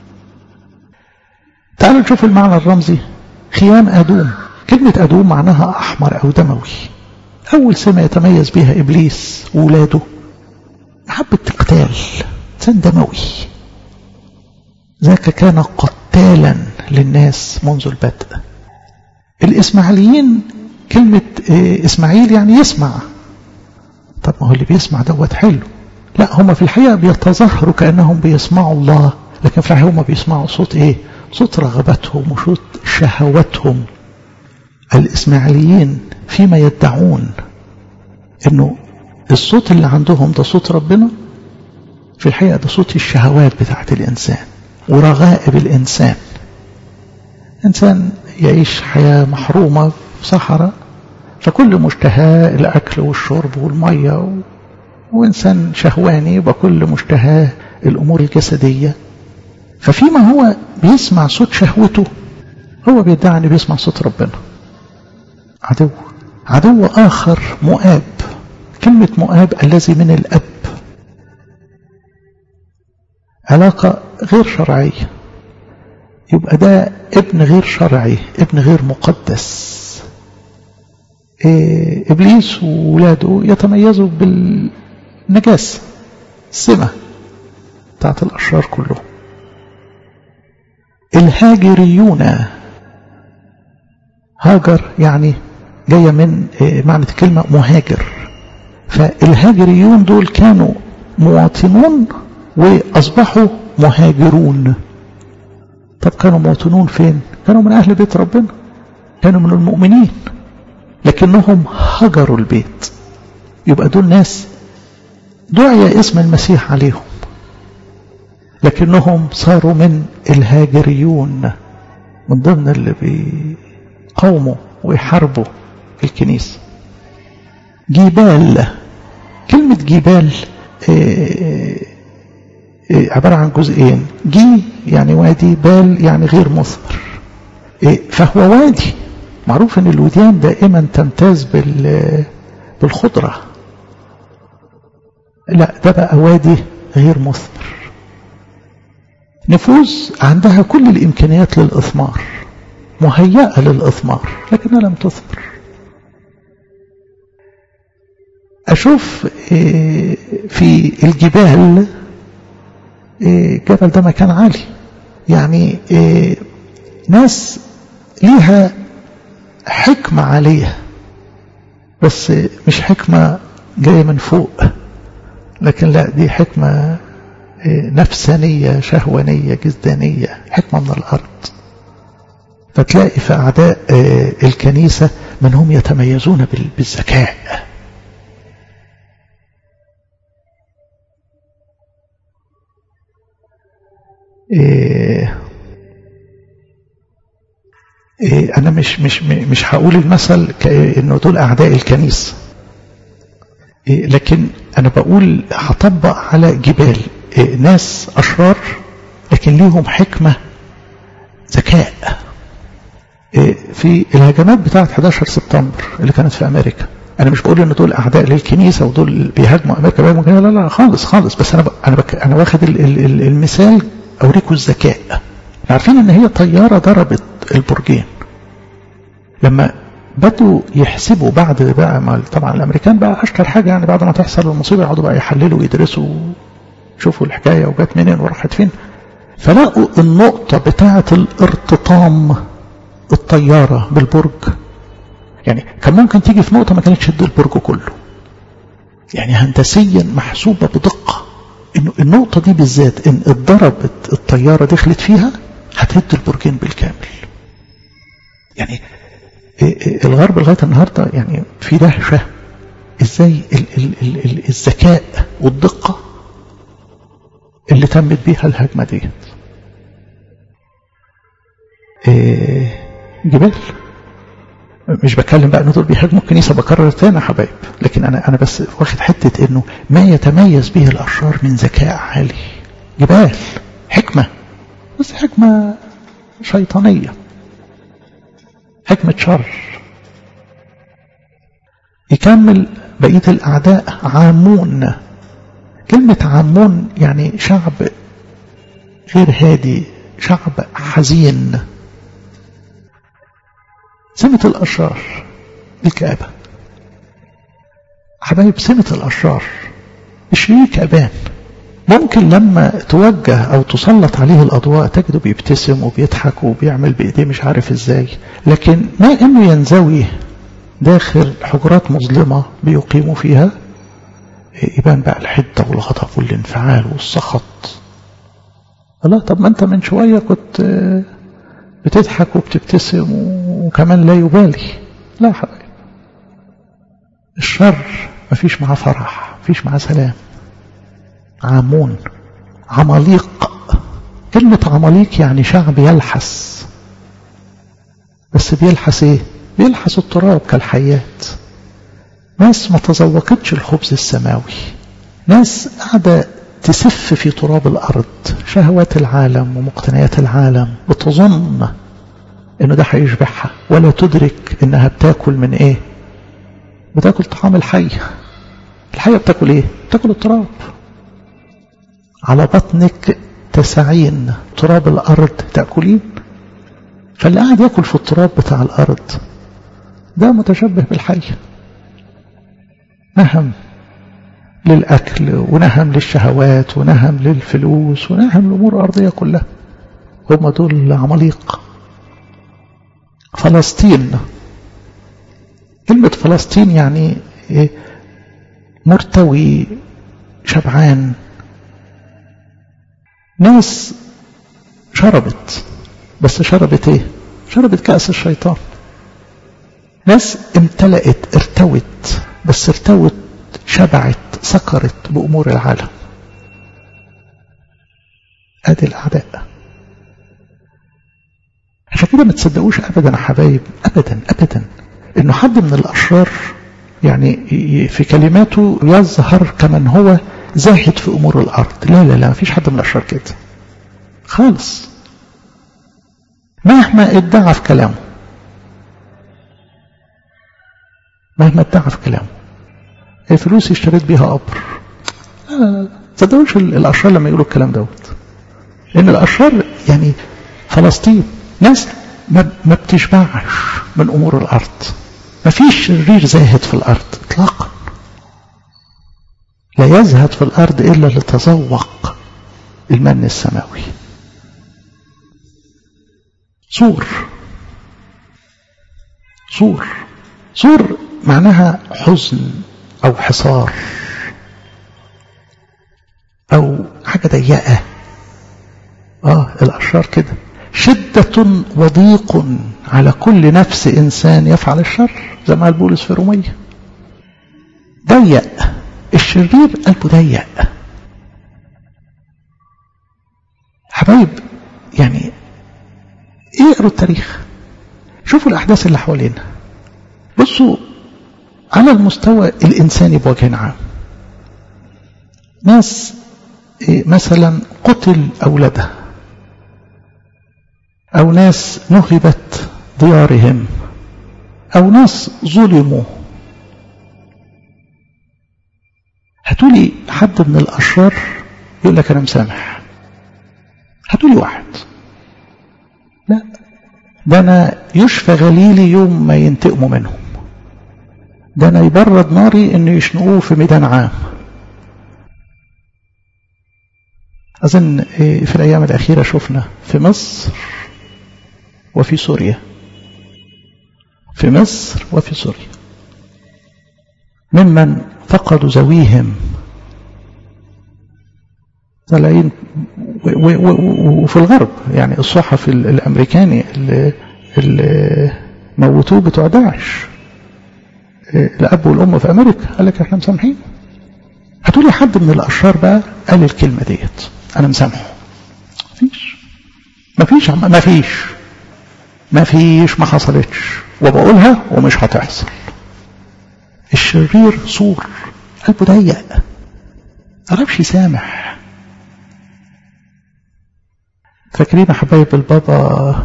تعالوا نشوف المعنى الرمزي خيام ادوم كلمه ادوم معناها احمر او دموي اول سمه يتميز بها ابليس وولاده محبه القتال انسان دموي ذاك كان قتالا للناس منذ البدء الإسماعيليين كلمة إسماعيل يعني يسمع طب ما هو اللي بيسمع دوت حلو لا هم في الحقيقة بيتظاهروا كأنهم بيسمعوا الله لكن في الحقيقة هم بيسمعوا صوت إيه صوت رغبتهم وصوت شهواتهم الإسماعيليين فيما يدعون إنه الصوت اللي عندهم ده صوت ربنا في الحقيقة ده صوت الشهوات بتاعت الإنسان ورغائب الإنسان إنسان يعيش حياة محرومة في صحراء فكل مشتهاه الأكل والشرب والمية و... وإنسان شهواني يبقى كل مشتهاه الأمور الجسدية ففيما هو بيسمع صوت شهوته هو بيدعي أنه بيسمع صوت ربنا عدو عدو آخر مؤاب كلمة مؤاب الذي من الأب علاقة غير شرعية يبقى ده ابن غير شرعي ابن غير مقدس إيه إبليس وولاده يتميزوا بالنجاسة السمة بتاعت الأشرار كلهم الهاجريون هاجر يعني جاية من إيه معنى الكلمة مهاجر فالهاجريون دول كانوا مواطنون وأصبحوا مهاجرون طب كانوا مواطنون فين كانوا من أهل بيت ربنا كانوا من المؤمنين لكنهم هجروا البيت يبقى دول ناس دعي اسم المسيح عليهم لكنهم صاروا من الهاجريون من ضمن اللي بيقاوموا ويحاربوا الكنيسة جبال كلمة جبال إيه عبارة عن جزئين جي يعني وادي بال يعني غير مثمر فهو وادي معروف ان الوديان دائما تمتاز بالخضرة لا ده بقى وادي غير مثمر نفوس عندها كل الامكانيات للاثمار مهيئة للاثمار لكنها لم تثمر اشوف في الجبال الجبل ده مكان عالي يعني ناس ليها حكمة عالية بس مش حكمة جاية من فوق لكن لا دي حكمة نفسانية شهوانية جزدانية حكمة من الأرض فتلاقي في أعداء الكنيسة من هم يتميزون بالذكاء إيه إيه أنا مش مش مش هقول المثل كأنه دول أعداء الكنيسة إيه لكن أنا بقول هطبق على جبال ناس أشرار لكن ليهم حكمة ذكاء في الهجمات بتاعة 11 سبتمبر اللي كانت في أمريكا أنا مش بقول إن دول أعداء للكنيسة ودول بيهاجموا أمريكا بيهاجموا لا لا خالص خالص بس أنا ب... أنا بك... أنا واخد ال... ال... المثال أوريكم الذكاء عارفين إن هي طيارة ضربت البرجين لما بدوا يحسبوا بعد بقى ما طبعا الامريكان بقى اشطر حاجه يعني بعد ما تحصل المصيبه يقعدوا بقى يحللوا ويدرسوا يشوفوا الحكايه وجت منين وراحت فين فلقوا النقطه بتاعه الارتطام الطياره بالبرج يعني كان ممكن تيجي في نقطه ما كانتش تدي البرج كله يعني هندسيا محسوبه بدقه انه النقطه دي بالذات ان اتضربت الطياره دخلت فيها هتهد البرجين بالكامل يعني الغرب لغايه النهارده يعني في دهشه ازاي ال ال ال ال الذكاء والدقه اللي تمت بيها الهجمه ديت جبال مش بتكلم بقى ان دول بيهاجموا الكنيسه بكرر تاني يا حبايب لكن انا انا بس واخد حته انه ما يتميز به الاشرار من ذكاء عالي جبال حكمه بس حكمه شيطانيه حكمة شر يكمل بقية الأعداء عامون كلمة عامون يعني شعب غير هادي شعب حزين سمة الأشرار الكآبة حبايب سمة الأشرار الشرير كأبان ممكن لما توجه او تسلط عليه الاضواء تجده بيبتسم وبيضحك وبيعمل بايديه مش عارف ازاي لكن ما انه ينزوي داخل حجرات مظلمة بيقيموا فيها يبان بقى الحدة والغضب والانفعال والسخط الله طب ما انت من شوية كنت بتضحك وبتبتسم وكمان لا يبالي لا حبايب الشر مفيش معاه فرح مفيش معاه سلام عامون عماليق كلمة عماليق يعني شعب يلحس بس بيلحس ايه بيلحس التراب كالحيات ناس ما تذوقتش الخبز السماوي ناس قاعدة تسف في تراب الأرض شهوات العالم ومقتنيات العالم وتظن انه ده هيشبعها ولا تدرك انها بتاكل من ايه بتاكل طعام الحية الحية بتاكل ايه بتاكل التراب على بطنك تسعين تراب الأرض تأكلين فاللي قاعد يأكل في التراب بتاع الأرض ده متشبه بالحي نهم للأكل ونهم للشهوات ونهم للفلوس ونهم الأمور الأرضية كلها هم دول عماليق فلسطين كلمة فلسطين يعني إيه مرتوي شبعان ناس شربت بس شربت ايه شربت كأس الشيطان ناس امتلأت ارتوت بس ارتوت شبعت سكرت بأمور العالم ادي الاعداء عشان كده ما تصدقوش ابدا يا حبايب ابدا ابدا انه حد من الاشرار يعني في كلماته يظهر كمن هو زاهد في امور الارض لا لا لا مفيش حد من الاشرار كده خالص مهما ادعى في كلامه مهما ادعى في كلامه الفلوس اشتريت بيها قبر لا لا لا تصدقوش الاشرار لما يقولوا الكلام دوت لان الاشرار يعني فلسطين ناس ما, ما بتشبعش من امور الارض ما فيش شرير زاهد في الارض اطلاقا لا يزهد في الارض الا لتذوق المن السماوي سور سور سور معناها حزن او حصار او حاجه ضيقه اه الاشرار كده شدة وضيق على كل نفس إنسان يفعل الشر زي ما قال بولس في رومية ضيق الشرير قلبه ضيق حبايب يعني اقروا التاريخ شوفوا الأحداث اللي حوالينا بصوا على المستوى الإنساني بوجه عام ناس مثلا قتل أولادها أو ناس نهبت ديارهم أو ناس ظلموا هاتولي حد من الأشرار يقول لك أنا مسامح هاتولي واحد لا ده أنا يشفى غليلي يوم ما ينتقموا منهم ده أنا يبرد ناري إنه يشنقوه في ميدان عام أظن في الأيام الأخيرة شفنا في مصر وفي سوريا في مصر وفي سوريا ممن فقدوا ذويهم طالعين وفي الغرب يعني الصحفي الامريكاني اللي, اللي موتوه بتوع داعش الاب والام في امريكا قال لك احنا مسامحين هتقولي حد من الاشرار بقى قال الكلمه ديت انا مسامحه مفيش مفيش مفيش مفيش ما حصلتش وبقولها ومش هتحصل الشرير سور قلبه ضيق عرفش يسامح فاكرين حبايب البابا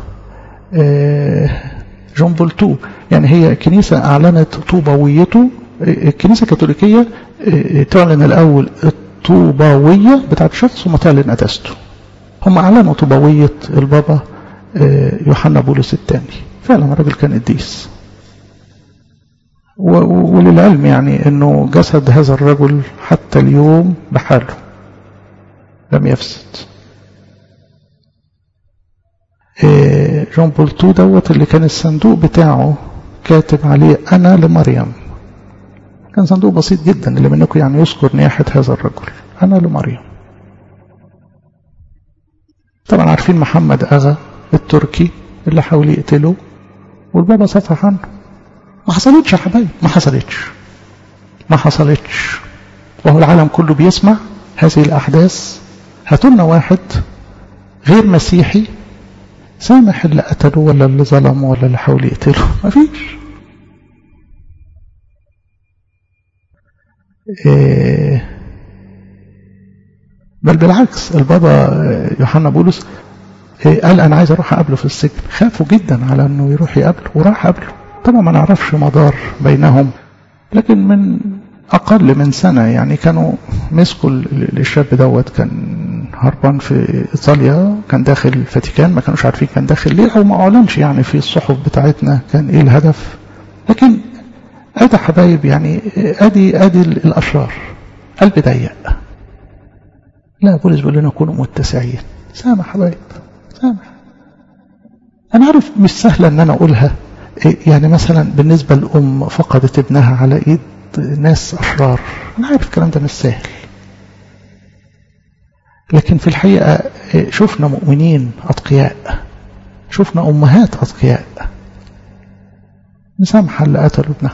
جون بولتو يعني هي كنيسة أعلنت طوبويته الكنيسة الكاثوليكية تعلن الأول الطوباوية بتاعت الشخص ثم تعلن قداسته هم أعلنوا طوباوية البابا يوحنا بولس الثاني فعلا الراجل كان قديس وللعلم يعني انه جسد هذا الرجل حتى اليوم بحاله لم يفسد جون بولتو دوت اللي كان الصندوق بتاعه كاتب عليه انا لمريم كان صندوق بسيط جدا اللي منكم يعني يذكر نياحة هذا الرجل انا لمريم طبعا عارفين محمد اغا التركي اللي حاول يقتله والبابا صفح عنه ما حصلتش يا حبايبي ما حصلتش ما حصلتش وهو العالم كله بيسمع هذه الأحداث هاتولنا واحد غير مسيحي سامح اللي قتله ولا اللي ظلمه ولا اللي حاول يقتله ما فيش إيه بل بالعكس البابا يوحنا بولس إيه قال انا عايز اروح اقابله في السجن خافوا جدا على انه يروح يقابله وراح قابله طبعا ما نعرفش مدار بينهم لكن من أقل من سنة يعني كانوا مسكوا الشاب دوت كان هربان في إيطاليا كان داخل الفاتيكان ما كانوش عارفين كان داخل ليه أو ما أعلنش يعني في الصحف بتاعتنا كان إيه الهدف لكن أدي حبايب يعني أدي أدي الأشرار قلب ضيق لا بولس بيقول لنا كونوا متسعين سامح حبايب سامح أنا عارف مش سهلة إن أنا أقولها يعني مثلا بالنسبة لأم فقدت ابنها على إيد ناس أشرار أنا عارف الكلام ده مش سهل لكن في الحقيقة شفنا مؤمنين أتقياء شفنا أمهات أتقياء مسامحة اللي قتلوا ابنها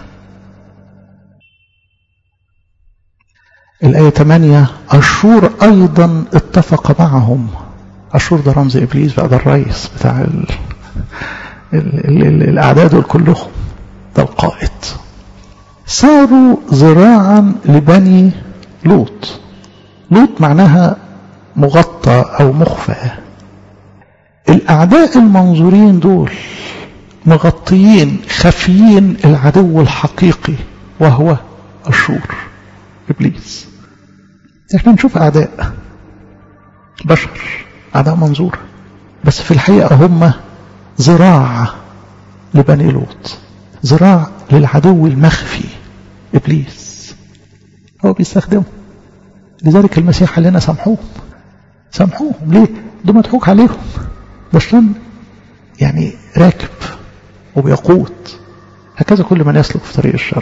الآية 8 أشور أيضا اتفق معهم أشور ده رمز إبليس بقى ده الرئيس بتاع ال... ال... ال... الأعداد دول كلهم ده القائد صاروا ذراعا لبني لوط لوط معناها مغطى أو مخفى الأعداء المنظورين دول مغطيين خفيين العدو الحقيقي وهو الشور إبليس احنا نشوف أعداء بشر أعداء منظور بس في الحقيقة هم ذراع لبني لوط ذراع للعدو المخفي إبليس هو بيستخدمه لذلك المسيح قال لنا سامحوهم سامحوهم ليه؟ ده مضحوك عليهم ده الشيطان يعني راكب وبيقود هكذا كل من يسلك في طريق الشر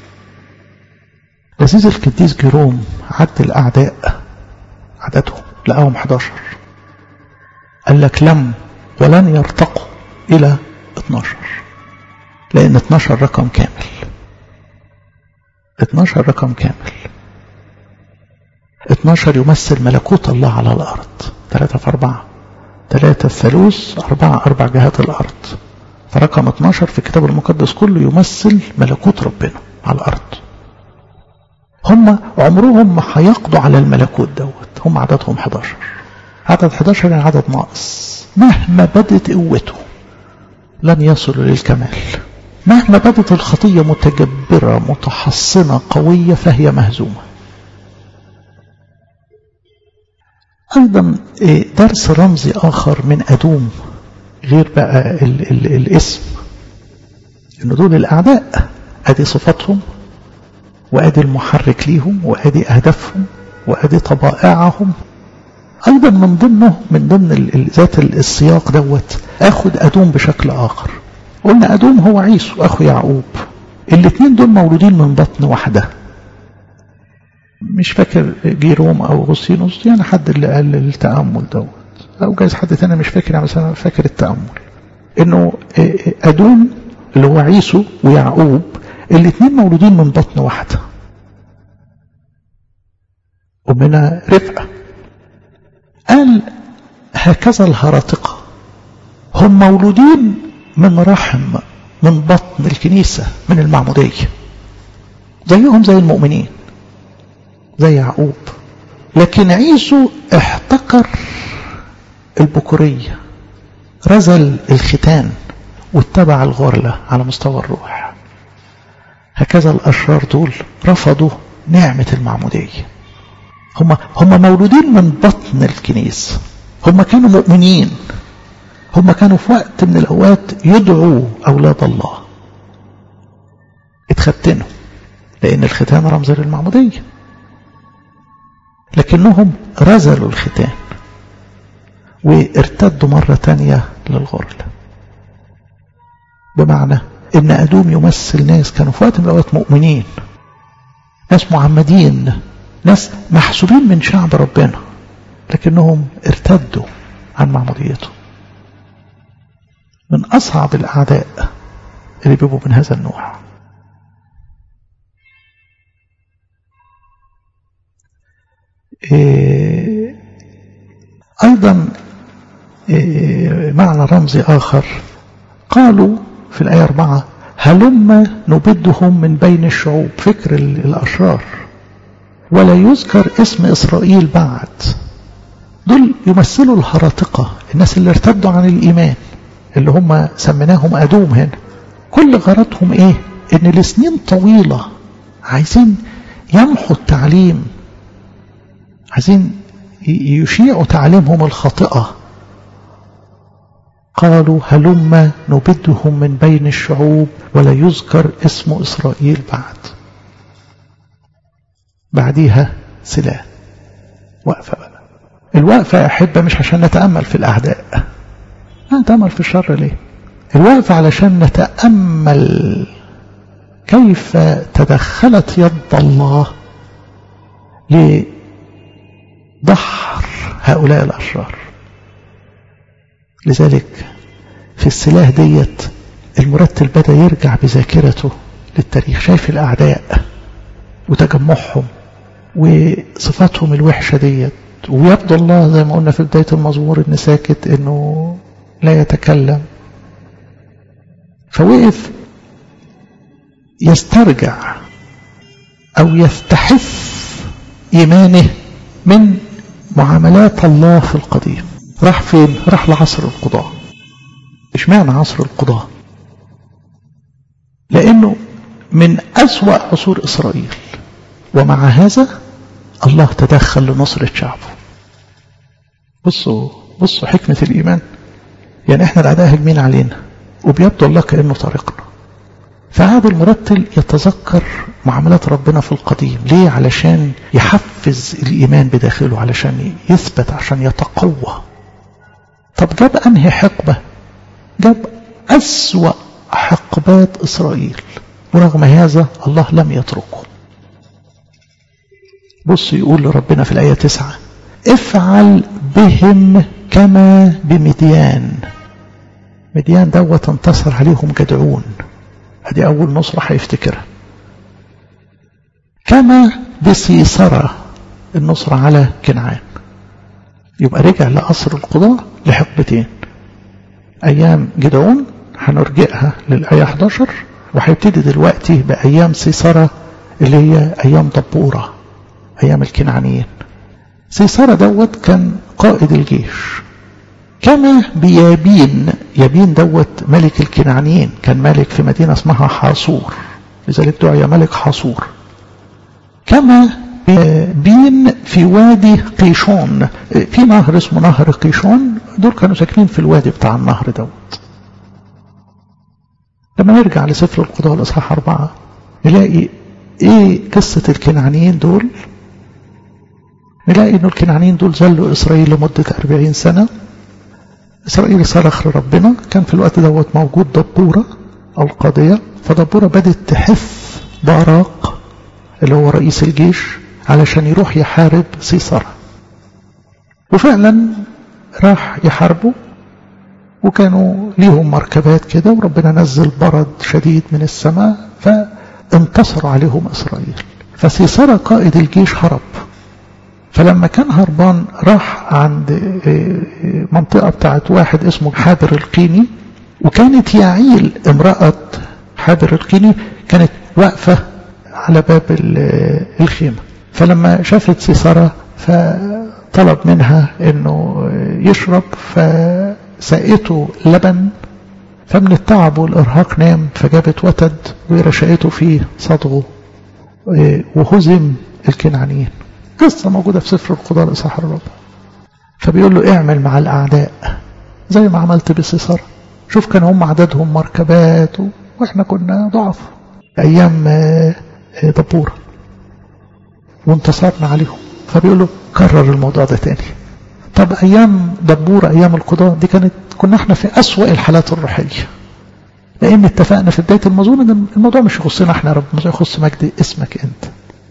لذيذ القديس جيروم عد الأعداء عددهم لقاهم 11 قال لك لم ولن يرتقوا إلى 12 لأن 12 رقم كامل 12 رقم كامل 12 يمثل ملكوت الله على الأرض 3 في 4 3 الثالوث 4 أربع جهات الأرض فرقم 12 في الكتاب المقدس كله يمثل ملكوت ربنا على الأرض هم عمرهم ما هيقضوا على الملكوت دوت هم عددهم 11 عدد 11 يعني عدد ناقص مهما بدت قوته لن يصلوا للكمال مهما بدت الخطية متجبرة متحصنة قوية فهي مهزومة أيضا درس رمزي آخر من أدوم غير بقى ال ال الاسم إن دول الأعداء أدي صفاتهم وأدي المحرك ليهم وأدي أهدافهم وأدي طبائعهم أيضا من ضمنه من ضمن ذات السياق دوت أخد أدوم بشكل آخر قلنا أدوم هو عيسو أخو يعقوب الاثنين دول مولودين من بطن واحدة مش فاكر جيروم أو غوسينوس يعني حد اللي قال التأمل دوت أو جايز حد تاني مش فاكر يعني مثلا فاكر التأمل إنه أدوم اللي هو عيسو ويعقوب الاثنين مولودين من بطن واحدة ومنها رفقة قال هكذا الهرطقة هم مولودين من رحم من بطن الكنيسة من المعمودية زيهم زي المؤمنين زي يعقوب لكن عيسو احتقر البكورية رزل الختان واتبع الغرلة على مستوى الروح هكذا الأشرار دول رفضوا نعمة المعمودية هم هم مولودين من بطن الكنيسة هم كانوا مؤمنين هم كانوا في وقت من الأوقات يدعوا أولاد الله اتختنوا لأن الختان رمز للمعمودية لكنهم رزلوا الختان وارتدوا مرة تانية للغرل بمعنى ان ادوم يمثل ناس كانوا في وقت من الاوقات مؤمنين ناس معمدين ناس محسوبين من شعب ربنا لكنهم ارتدوا عن معموديته من اصعب الاعداء اللي بيبقوا من هذا النوع إيه ايضا إيه معنى رمزي اخر قالوا في الآية أربعة هلم نبدهم من بين الشعوب فكر الأشرار ولا يذكر اسم إسرائيل بعد دول يمثلوا الهرطقة الناس اللي ارتدوا عن الإيمان اللي هم سميناهم أدوم هنا كل غرضهم إيه إن لسنين طويلة عايزين يمحوا التعليم عايزين يشيعوا تعليمهم الخاطئة قالوا هلم نبدهم من بين الشعوب ولا يذكر اسم إسرائيل بعد بعديها سلاح وقفة بقى الوقفة يا أحبة مش عشان نتأمل في الأعداء نتأمل في الشر ليه الوقفة علشان نتأمل كيف تدخلت يد الله لدحر هؤلاء الأشرار لذلك في السلاح ديت المرتل بدأ يرجع بذاكرته للتاريخ شايف الأعداء وتجمعهم وصفاتهم الوحشة ديت ويبدو الله زي ما قلنا في بداية المزمور إن ساكت إنه لا يتكلم فوقف يسترجع أو يستحف إيمانه من معاملات الله في القديم راح فين راح لعصر القضاء اشمعنى عصر القضاء لانه من اسوا عصور اسرائيل ومع هذا الله تدخل لنصرة شعبه بصوا بصوا حكمة الإيمان يعني احنا الأعداء هجمين علينا وبيبدو الله كأنه طريقنا فهذا المرتل يتذكر معاملات ربنا في القديم ليه علشان يحفز الإيمان بداخله علشان يثبت عشان يتقوى طب جاب أنهي حقبة جاب أسوأ حقبات إسرائيل ورغم هذا الله لم يتركه بص يقول لربنا في الآية تسعة افعل بهم كما بمديان مديان دوت انتصر عليهم جدعون ادي اول نصرة هيفتكرها كما بسيسرة النصرة على كنعان يبقى رجع لأصر القضاء لحقبتين أيام جدعون هنرجئها للآية 11 وهيبتدي دلوقتي بأيام سيسرة اللي هي أيام دبورة أيام الكنعانيين سيسرة دوت كان قائد الجيش كما بيابين يابين دوت ملك الكنعانيين كان ملك في مدينة اسمها حاصور لذلك دعي ملك حاصور كما بين في وادي قيشون في نهر اسمه نهر قيشون دول كانوا ساكنين في الوادي بتاع النهر دوت لما نرجع لسفر القضاء الإصحاح أربعة نلاقي إيه قصة الكنعانيين دول نلاقي إنه الكنعانيين دول زلوا إسرائيل لمدة أربعين سنة إسرائيل صرخ لربنا كان في الوقت دوت موجود دبورة أو القاضية فدبورة بدت تحث باراق اللي هو رئيس الجيش علشان يروح يحارب سيسرا وفعلا راح يحاربوا وكانوا ليهم مركبات كده وربنا نزل برد شديد من السماء فانتصروا عليهم إسرائيل فسيسرا قائد الجيش هرب فلما كان هربان راح عند منطقة بتاعت واحد اسمه حابر القيني وكانت يعيل امرأة حابر القيني كانت واقفة على باب الخيمة فلما شافت سيسرة فطلب منها انه يشرب فسقته لبن فمن التعب والارهاق نام فجابت وتد ورشقته في صدغه وهزم الكنعانيين قصة موجودة في سفر القضاء الإصحاح الرابع فبيقول له اعمل مع الأعداء زي ما عملت بسيسرة شوف كان هم عددهم مركبات واحنا كنا ضعف أيام دبورة وانتصرنا عليهم فبيقول له كرر الموضوع ده تاني طب أيام دبورة أيام القضاء دي كانت كنا احنا في أسوأ الحالات الروحية لأن اتفقنا في بداية الموضوع ان الموضوع مش يخصنا احنا يا رب الموضوع يخص مجد اسمك انت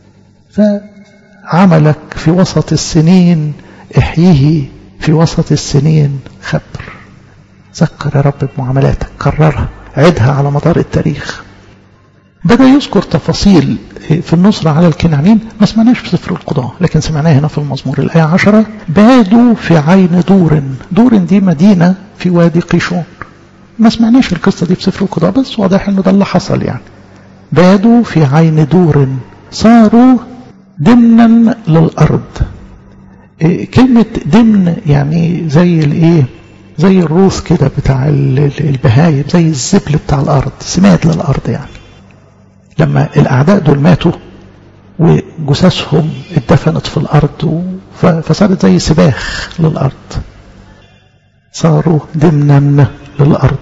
فعملك في وسط السنين احييه في وسط السنين خبر ذكر يا رب بمعاملاتك كررها عدها على مدار التاريخ بدأ يذكر تفاصيل في النصرة على الكنعانين ما سمعناش في سفر القضاء لكن سمعناها هنا في المزمور الآية عشرة بادوا في عين دور دور دي مدينة في وادي قيشون ما سمعناش القصة دي في سفر القضاء بس واضح انه ده اللي حصل يعني بادوا في عين دور صاروا ضمنا للأرض كلمة ضمن يعني زي الايه زي الروث كده بتاع البهايم زي الزبل بتاع الأرض سماد للأرض يعني لما الأعداء دول ماتوا وجثثهم اتدفنت في الأرض فصارت زي سباخ للأرض صاروا ضمنا للأرض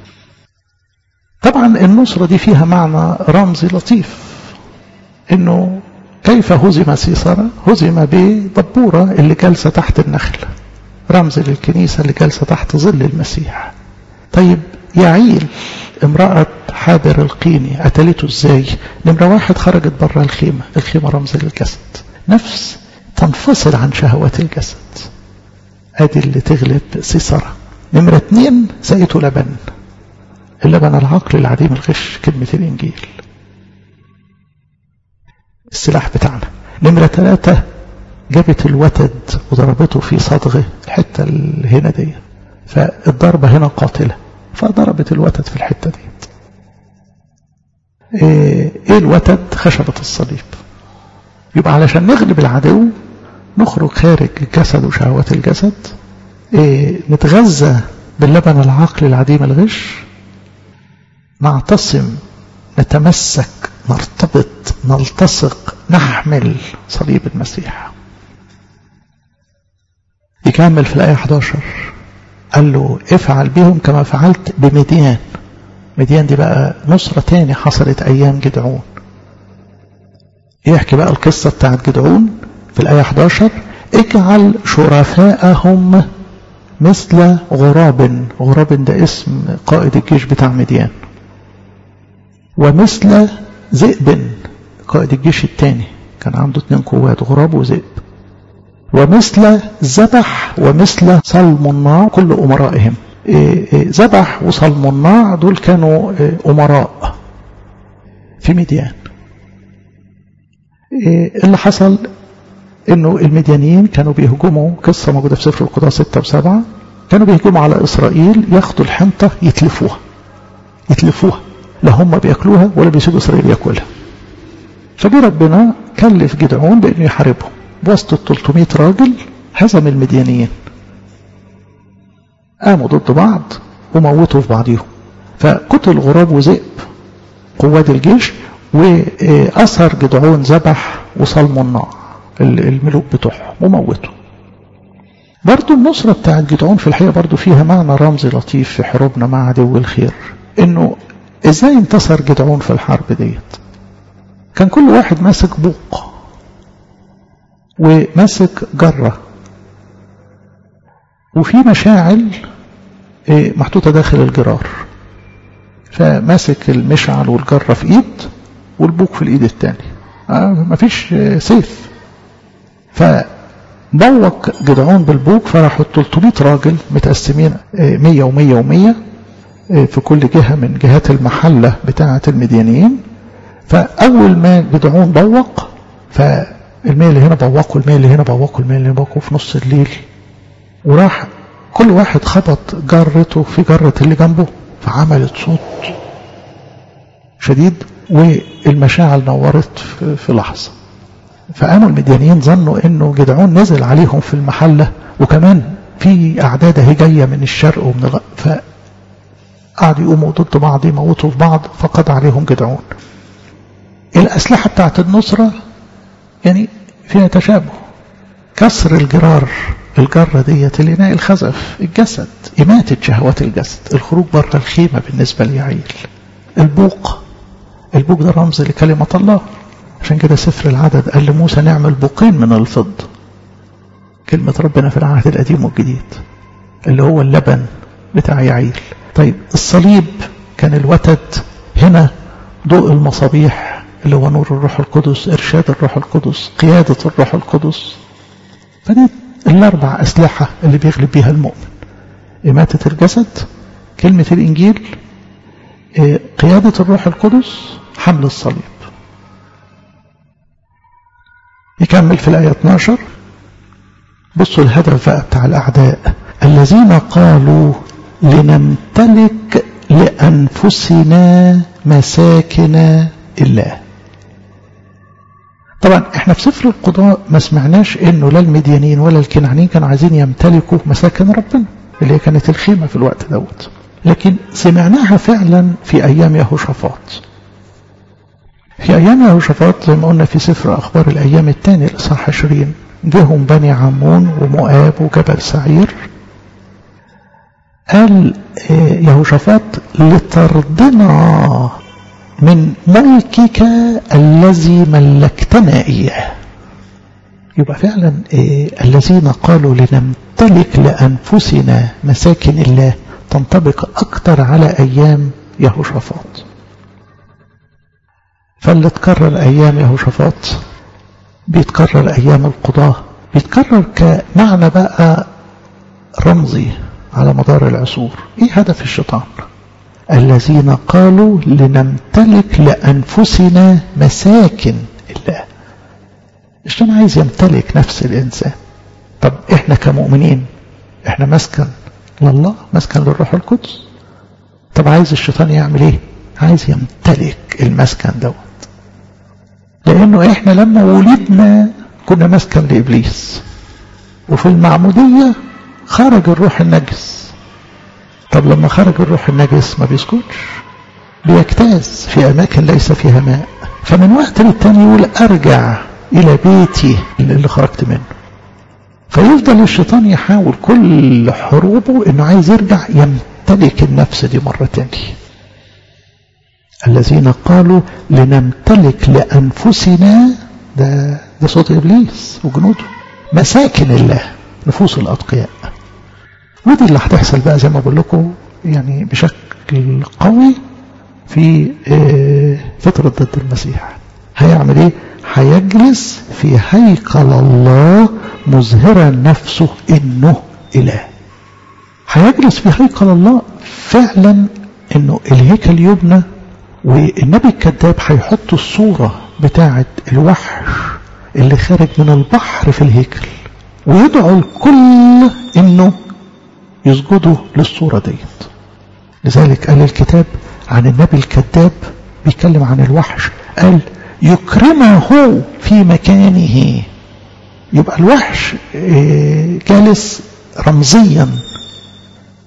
طبعا النصرة دي فيها معنى رمزي لطيف انه كيف هزم سيسرا هزم بدبورة اللي جالسة تحت النخل رمز للكنيسة اللي جالسة تحت ظل المسيح طيب يعيل امرأة حابر القيني قتلته ازاي نمرة واحد خرجت بره الخيمة الخيمة رمز للجسد نفس تنفصل عن شهوات الجسد ادي اللي تغلب سيسرا نمرة اتنين سقيته لبن اللبن العقل العديم الغش كلمة الانجيل السلاح بتاعنا نمرة ثلاثة جابت الوتد وضربته في صدغه الحتة اللي هنا دي فالضربة هنا قاتلة فضربت الوتد في الحتة دي ايه, إيه الوتد خشبة الصليب يبقى علشان نغلب العدو نخرج خارج الجسد وشهوات الجسد إيه نتغذى باللبن العقل العديم الغش نعتصم نتمسك نرتبط نلتصق نحمل صليب المسيح يكمل في الآية 11 قال له افعل بهم كما فعلت بمديان مديان دي بقى نصرة تاني حصلت أيام جدعون يحكي بقى القصة بتاعت جدعون في الآية 11 اجعل شرفاءهم مثل غراب غراب ده اسم قائد الجيش بتاع مديان ومثل ذئب قائد الجيش الثاني كان عنده اثنين قوات غراب وذئب ومثل ذبح ومثل صلمناع كل أمرائهم ذبح وصلمناع دول كانوا أمراء في مديان اللي حصل انه المديانيين كانوا بيهجموا قصة موجودة في سفر القضاء ستة وسبعة كانوا بيهجموا على إسرائيل ياخدوا الحنطة يتلفوها يتلفوها لا هم بياكلوها ولا بيسيبوا إسرائيل ياكلها فجي ربنا كلف جدعون بأنه يحاربهم بوسط ال 300 راجل هزم المديانيين قاموا ضد بعض وموتوا في بعضيهم فقتل غراب وذئب قوات الجيش وأثر جدعون ذبح وصلمناع الملوك بتوعهم وموتوا برضو النصرة بتاعت جدعون في الحقيقة برضو فيها معنى رمزي لطيف في حروبنا مع عدو الخير انه ازاي انتصر جدعون في الحرب ديت كان كل واحد ماسك بوق وماسك جرة وفي مشاعل محطوطة داخل الجرار فماسك المشعل والجرة في ايد والبوق في الايد التاني آه مفيش سيف فبوق جدعون بالبوق فراحوا 300 راجل متقسمين 100 و100 و100 في كل جهة من جهات المحلة بتاعة المديانيين فأول ما جدعون بوق فالمية اللي هنا بوقوا المية اللي هنا بوقوا المية اللي هنا بوقوا في نص الليل وراح كل واحد خبط جرته في جرة اللي جنبه فعملت صوت شديد والمشاعل نورت في لحظة فقاموا المديانيين ظنوا انه جدعون نزل عليهم في المحلة وكمان في اعداد اهي جاية من الشرق ومن الغرب فقعدوا يقوموا ضد بعض يموتوا في بعض فقضى عليهم جدعون الاسلحة بتاعت النصرة يعني فيها تشابه كسر الجرار الجرة ديت الإناء الخزف الجسد إماتة شهوات الجسد الخروج بره الخيمة بالنسبة ليعيل البوق البوق ده رمز لكلمة الله عشان كده سفر العدد قال لموسى نعمل بوقين من الفضة كلمة ربنا في العهد القديم والجديد اللي هو اللبن بتاع يعيل طيب الصليب كان الوتد هنا ضوء المصابيح اللي هو نور الروح القدس إرشاد الروح القدس قيادة الروح القدس فدي الأربع أسلحة اللي بيغلب بيها المؤمن إماتة الجسد كلمة الإنجيل قيادة الروح القدس حمل الصليب يكمل في الآية 12 بصوا الهدف بقى بتاع الأعداء الذين قالوا لنمتلك لأنفسنا مساكن الله طبعا احنا في سفر القضاء ما سمعناش انه لا المديانين ولا الكنعانيين كانوا عايزين يمتلكوا مساكن ربنا اللي هي كانت الخيمة في الوقت دوت لكن سمعناها فعلا في ايام يهوشافاط في ايام يهوشافاط زي ما قلنا في سفر اخبار الايام الثاني الاصحاح 20 جهم بني عمون ومؤاب وجبل سعير قال يهوشافاط لترضنا من ملكك الذي ملكتنا إياه يبقى فعلا إيه الذين قالوا لنمتلك لأنفسنا مساكن الله تنطبق أكثر على أيام يهوشافاط فاللي تكرر أيام يهوشافاط بيتكرر أيام القضاة بيتكرر كمعنى بقى رمزي على مدار العصور ايه هدف الشيطان الذين قالوا لنمتلك لأنفسنا مساكن الله الشيطان عايز يمتلك نفس الإنسان طب إحنا كمؤمنين إحنا مسكن لله مسكن للروح القدس طب عايز الشيطان يعمل إيه عايز يمتلك المسكن دوت لأنه إحنا لما ولدنا كنا مسكن لإبليس وفي المعمودية خرج الروح النجس طب لما خرج الروح النجس ما بيسكتش بيجتاز في أماكن ليس فيها ماء فمن وقت للتاني يقول أرجع إلى بيتي اللي خرجت منه فيفضل الشيطان يحاول كل حروبه انه عايز يرجع يمتلك النفس دي مرة تانية الذين قالوا لنمتلك لأنفسنا ده ده صوت إبليس وجنوده مساكن الله نفوس الأتقياء ودي اللي هتحصل بقى زي ما بقول لكم يعني بشكل قوي في فترة ضد المسيح هيعمل ايه هيجلس في هيكل الله مظهرا نفسه انه اله هيجلس في هيكل الله فعلا انه الهيكل يبنى والنبي الكذاب هيحط الصورة بتاعة الوحش اللي خارج من البحر في الهيكل ويدعو الكل انه يسجدوا للصورة ديت لذلك قال الكتاب عن النبي الكذاب بيتكلم عن الوحش قال يكرمه في مكانه يبقى الوحش جالس رمزيا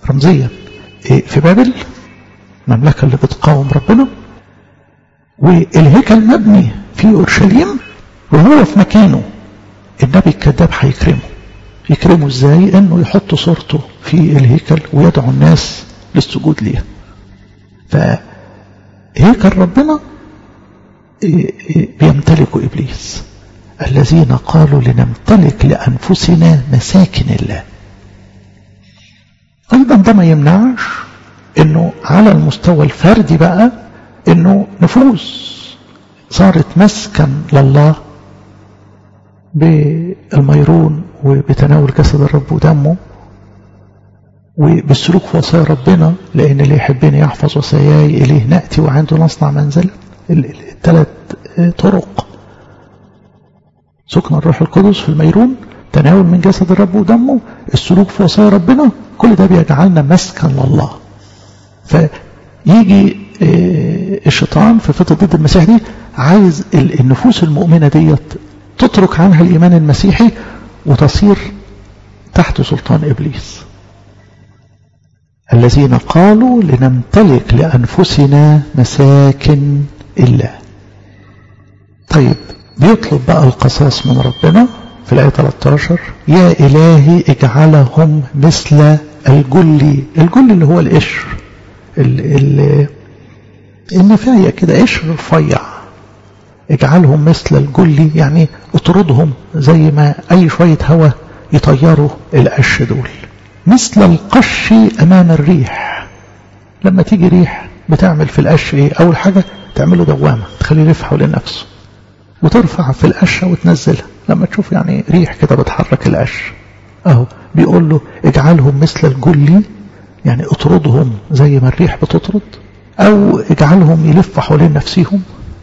رمزيا في بابل المملكة اللي بتقاوم ربنا والهيكل مبني في أورشليم وهو في مكانه النبي الكذاب هيكرمه يكرمه ازاي انه يحط صورته في الهيكل ويدعو الناس للسجود ليه فهيكل ربنا بيمتلكه ابليس الذين قالوا لنمتلك لانفسنا مساكن الله ايضا ده ما يمنعش انه على المستوى الفردي بقى انه نفوس صارت مسكن لله بالميرون وبتناول جسد الرب ودمه وبالسلوك في وصايا ربنا لأن اللي يحبني يحفظ وصاياي إليه نأتي وعنده نصنع منزل الثلاث طرق سكن الروح القدس في الميرون تناول من جسد الرب ودمه السلوك في وصايا ربنا كل ده بيجعلنا مسكن لله فيجي الشيطان في فترة ضد المسيح دي عايز النفوس المؤمنة ديت تترك عنها الإيمان المسيحي وتصير تحت سلطان إبليس الذين قالوا لنمتلك لأنفسنا مساكن الله طيب بيطلب بقى القصاص من ربنا في الآية 13 يا إلهي اجعلهم مثل الجل الجل اللي هو القشر النفاية كده قشر رفيع اجعلهم مثل الجل يعني اطردهم زي ما اي شوية هواء يطيروا القش دول مثل القش امام الريح لما تيجي ريح بتعمل في القش ايه اول حاجة تعمله دوامة تخليه يلف حوالين نفسه وترفع في القشة وتنزلها لما تشوف يعني ريح كده بتحرك القش اهو بيقول له اجعلهم مثل الجل يعني اطردهم زي ما الريح بتطرد او اجعلهم يلفوا حوالين نفسهم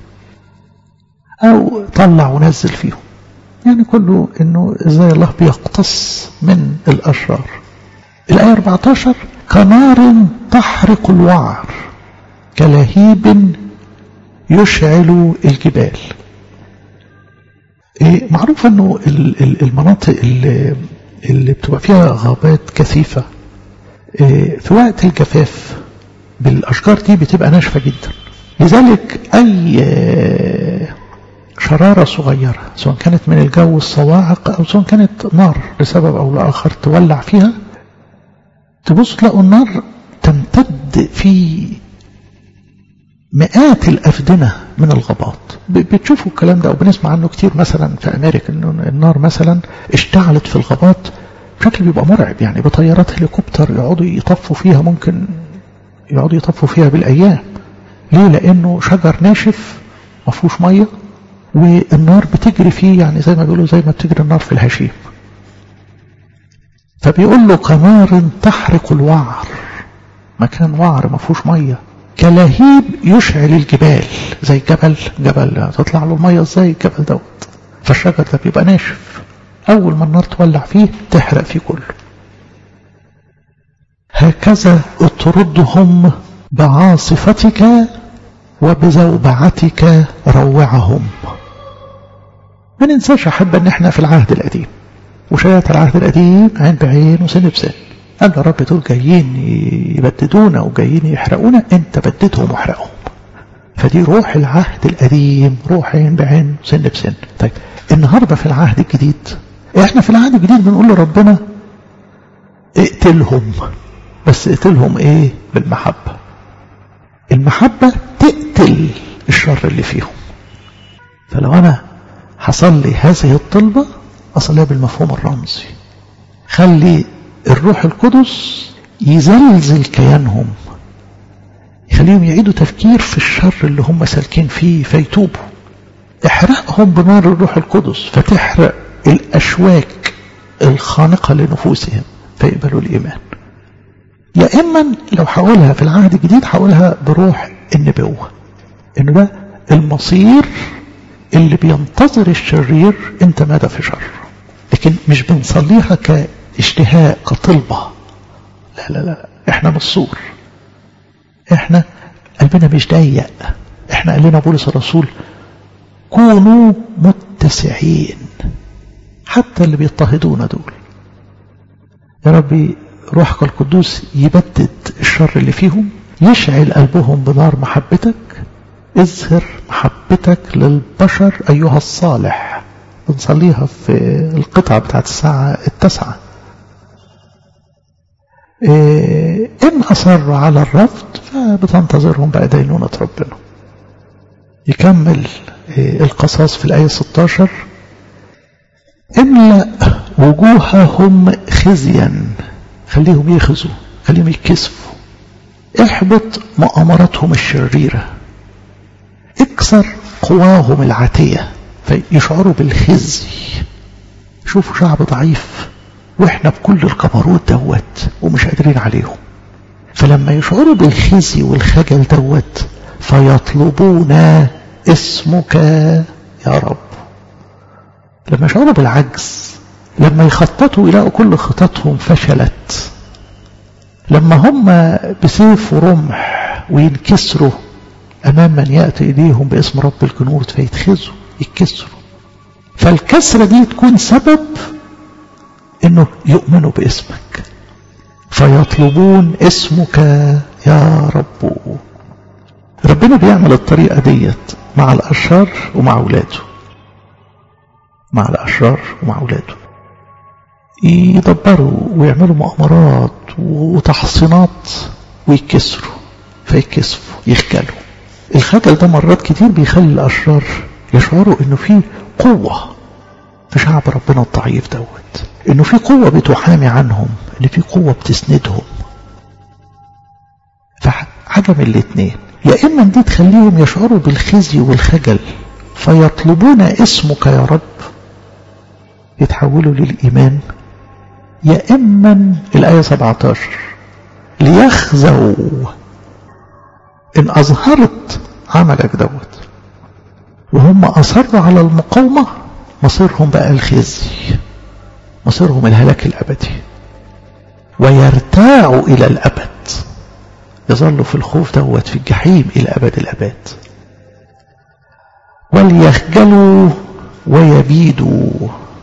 أو طلع ونزل فيهم يعني كله إنه إزاي الله بيقتص من الأشرار الآية 14 كنار تحرق الوعر كلهيب يشعل الجبال إيه معروف أنه المناطق اللي, اللي بتبقى فيها غابات كثيفة إيه في وقت الجفاف بالأشجار دي بتبقى ناشفة جدا لذلك أي شرارة صغيرة سواء كانت من الجو الصواعق أو سواء كانت نار لسبب أو لآخر تولع فيها تبص تلاقوا النار تمتد في مئات الأفدنة من الغابات بتشوفوا الكلام ده وبنسمع عنه كتير مثلا في أمريكا إنه النار مثلا اشتعلت في الغابات بشكل بيبقى مرعب يعني بطيارات هليكوبتر يقعدوا يطفوا فيها ممكن يقعدوا يطفوا فيها بالأيام ليه لأنه شجر ناشف ما فيهوش ميه والنار بتجري فيه يعني زي ما بيقولوا زي ما بتجري النار في الهشيم فبيقول له كنار تحرق الوعر مكان وعر ما فيهوش ميه كلهيب يشعل الجبال زي جبل جبل تطلع له الميه ازاي الجبل دوت فالشجر ده بيبقى ناشف اول ما النار تولع فيه تحرق فيه كله هكذا اطردهم بعاصفتك وبزوبعتك روعهم ما ننساش أحب أن احنا في العهد القديم وشيات العهد القديم عين بعين وسن بسن قال يا رب دول جايين يبددونا وجايين يحرقونا انت بددهم واحرقهم فدي روح العهد القديم روح عين بعين وسن بسن طيب النهارده في العهد الجديد احنا في العهد الجديد بنقول لربنا اقتلهم بس اقتلهم ايه بالمحبة المحبة تقتل الشر اللي فيهم فلو انا حصل لي هذه الطلبة اصليها بالمفهوم الرمزي خلي الروح القدس يزلزل كيانهم يخليهم يعيدوا تفكير في الشر اللي هم سالكين فيه فيتوبوا احرقهم بنار الروح القدس فتحرق الأشواك الخانقة لنفوسهم فيقبلوا الإيمان يا إما لو حاولها في العهد الجديد حاولها بروح النبوة إنه ده المصير اللي بينتظر الشرير انت ماذا في شر لكن مش بنصليها كاشتهاء كطلبة لا لا لا احنا مصور احنا قلبنا مش ضيق احنا قال لنا بولس الرسول كونوا متسعين حتى اللي بيضطهدونا دول يا ربي روحك القدوس يبدد الشر اللي فيهم يشعل قلبهم بنار محبتك اظهر محبتك للبشر أيها الصالح بنصليها في القطعة بتاعت الساعة التاسعة إيه إن أصروا على الرفض فبتنتظرهم بقى دينونة ربنا يكمل إيه القصاص في الآية 16 املأ وجوههم خزيا خليهم يخزوا خليهم يكسفوا احبط مؤامراتهم الشريرة اكسر قواهم العاتية فيشعروا بالخزي شوفوا شعب ضعيف واحنا بكل الكبروت دوت ومش قادرين عليهم فلما يشعروا بالخزي والخجل دوت فيطلبون اسمك يا رب لما يشعروا بالعجز لما يخططوا يلاقوا كل خططهم فشلت لما هم بسيف ورمح وينكسروا أمام من يأتي إليهم باسم رب الجنود فيتخذوا يتكسروا فالكسرة دي تكون سبب انه يؤمنوا باسمك فيطلبون اسمك يا رب ربنا بيعمل الطريقة ديت مع الأشرار ومع أولاده مع الأشرار ومع أولاده يدبروا ويعملوا مؤامرات وتحصينات ويكسروا فيكسفوا يخجلوا الخجل ده مرات كتير بيخلي الأشرار يشعروا انه في قوة في شعب ربنا الضعيف دوت انه في قوة بتحامي عنهم ان في قوة بتسندهم فحاجة من الاتنين يا اما دي تخليهم يشعروا بالخزي والخجل فيطلبون اسمك يا رب يتحولوا للإيمان يا إما الآية 17 ليخزوا إن أظهرت عملك دوت وهم أصروا على المقاومة مصيرهم بقى الخزي مصيرهم الهلاك الأبدي ويرتاعوا إلى الأبد يظلوا في الخوف دوت في الجحيم إلى أبد الأبد وليخجلوا ويبيدوا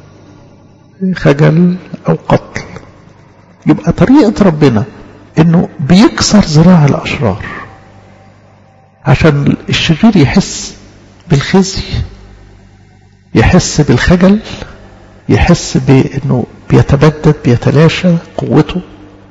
خجل أو قتل يبقى طريقة ربنا انه بيكسر ذراع الاشرار عشان الشرير يحس بالخزي يحس بالخجل يحس بانه بيتبدد بيتلاشى قوته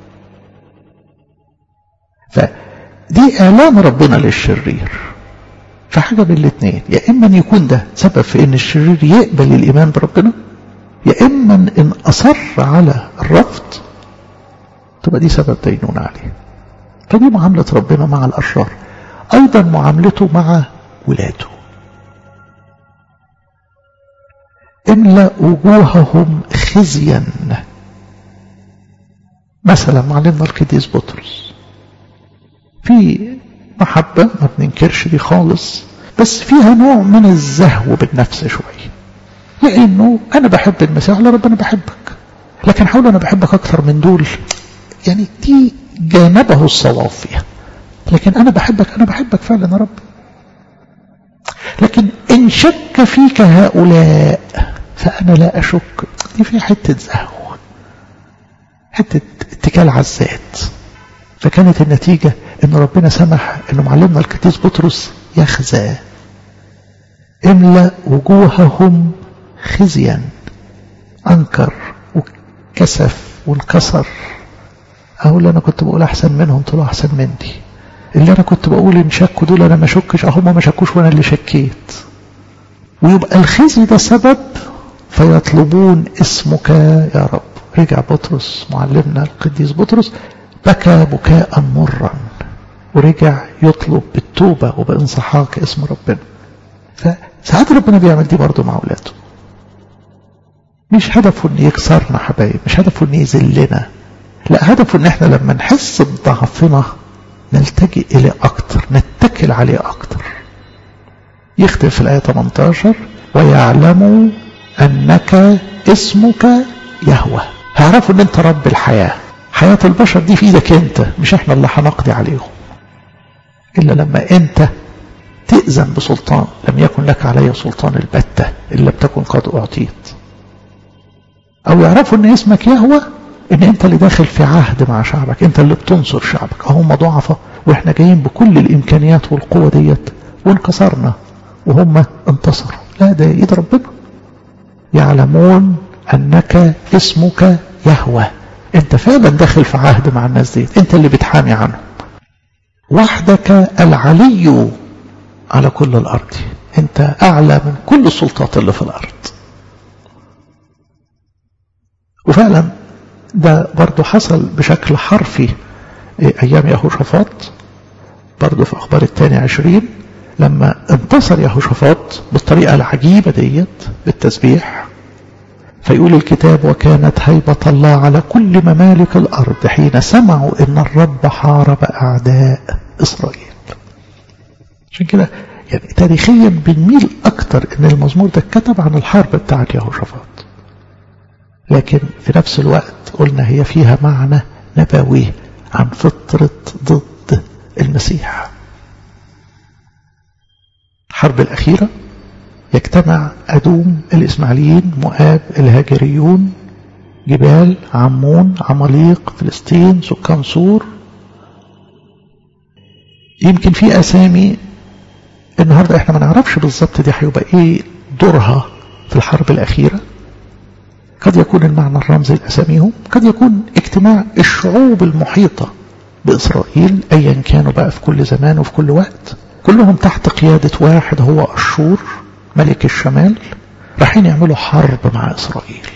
فدي اعلان ربنا للشرير فحاجه من الاثنين يا اما ان يكون ده سبب في ان الشرير يقبل الايمان بربنا يا اما ان اصر على الرفض تبقى دي سبب دينون عليه فدي معاملة ربنا مع الأشرار أيضا معاملته مع ولاده املأ وجوههم خزيا مثلا معلمنا القديس بطرس في محبة ما بننكرش دي خالص بس فيها نوع من الزهو بالنفس شوية لأنه أنا بحب المسيح لا ربنا بحبك لكن حاول أنا بحبك أكثر من دول يعني دي جانبه الصواب فيها لكن أنا بحبك أنا بحبك فعلا يا رب لكن إن شك فيك هؤلاء فأنا لا أشك دي في حتة زهو حتة اتكال على الذات فكانت النتيجة ان ربنا سمح ان معلمنا القديس بطرس يخزى املأ وجوههم خزيا انكر وكسف وانكسر اهو اللي انا كنت بقول احسن منهم طلعوا احسن مني اللي انا كنت بقول ان شكوا دول انا ما شكش اهو ما شكوش وانا اللي شكيت ويبقى الخزي ده سبب فيطلبون اسمك يا رب رجع بطرس معلمنا القديس بطرس بكى بكاء مرا ورجع يطلب بالتوبة وبانصحاك اسم ربنا فساعات ربنا بيعمل دي برضه مع اولاده مش هدفه ان يكسرنا حبايب مش هدفه ان يذلنا لا هدفه ان احنا لما نحس بضعفنا نلتجئ اليه اكتر نتكل عليه اكتر يختم في الايه 18 ويعلموا انك اسمك يهوى هيعرفوا ان انت رب الحياه حياه البشر دي في ايدك انت مش احنا اللي هنقضي عليهم الا لما انت تأذن بسلطان لم يكن لك علي سلطان البتة إن لم تكن قد أعطيت أو يعرفوا أن اسمك يهوى ان انت اللي داخل في عهد مع شعبك انت اللي بتنصر شعبك هم ضعفة واحنا جايين بكل الامكانيات والقوة ديت وانكسرنا وهم انتصروا لا ده ايد ربنا يعلمون انك اسمك يهوى انت فعلا داخل في عهد مع الناس ديت انت اللي بتحامي عنهم وحدك العلي على كل الارض انت اعلى من كل السلطات اللي في الارض وفعلا ده برضو حصل بشكل حرفي ايام يهوشافاط برضو في اخبار الثاني عشرين لما انتصر يهوشافاط بالطريقة العجيبة ديت بالتسبيح فيقول الكتاب وكانت هيبة الله على كل ممالك الأرض حين سمعوا إن الرب حارب أعداء إسرائيل عشان كده يعني تاريخيا بنميل أكتر إن المزمور ده اتكتب عن الحرب بتاعت يهوشافاط لكن في نفس الوقت قلنا هي فيها معنى نبوي عن فطرة ضد المسيح الحرب الأخيرة يجتمع أدوم الإسماعيليين مؤاب الهاجريون جبال عمون عماليق فلسطين سكان سور يمكن في أسامي النهاردة احنا ما نعرفش بالظبط دي هيبقى ايه دورها في الحرب الأخيرة قد يكون المعنى الرمزي لأساميهم قد يكون اجتماع الشعوب المحيطة بإسرائيل أيا كانوا بقى في كل زمان وفي كل وقت كلهم تحت قيادة واحد هو أشور ملك الشمال رايحين يعملوا حرب مع إسرائيل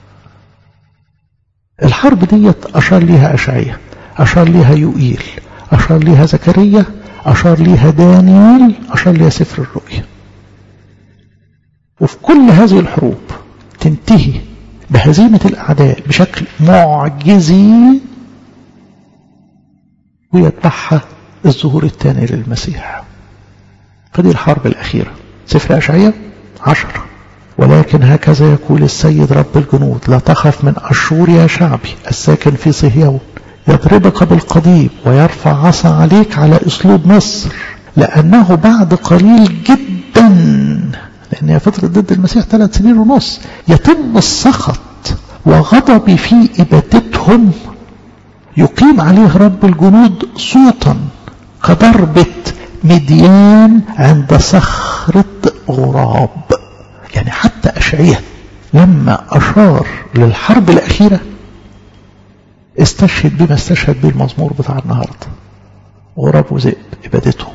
الحرب ديت أشار ليها أشعية أشار ليها يوئيل أشار ليها زكريا أشار ليها دانيال أشار ليها سفر الرؤيا وفي كل هذه الحروب تنتهي بهزيمة الأعداء بشكل معجزي ويتبعها الظهور الثاني للمسيح فدي الحرب الأخيرة سفر أشعية عشرة ولكن هكذا يقول السيد رب الجنود لا تخف من أشور يا شعبي الساكن في صهيون يضربك بالقضيب ويرفع عصا عليك على أسلوب مصر لأنه بعد قليل جدا لأن هي فترة ضد المسيح ثلاث سنين ونص يتم السخط وغضبي في إبادتهم يقيم عليه رب الجنود صوتا كضربة مديان عند صخرة غراب يعني حتى أشعية لما أشار للحرب الأخيرة استشهد بما استشهد به المزمور بتاع النهاردة غراب وذئب إبادتهم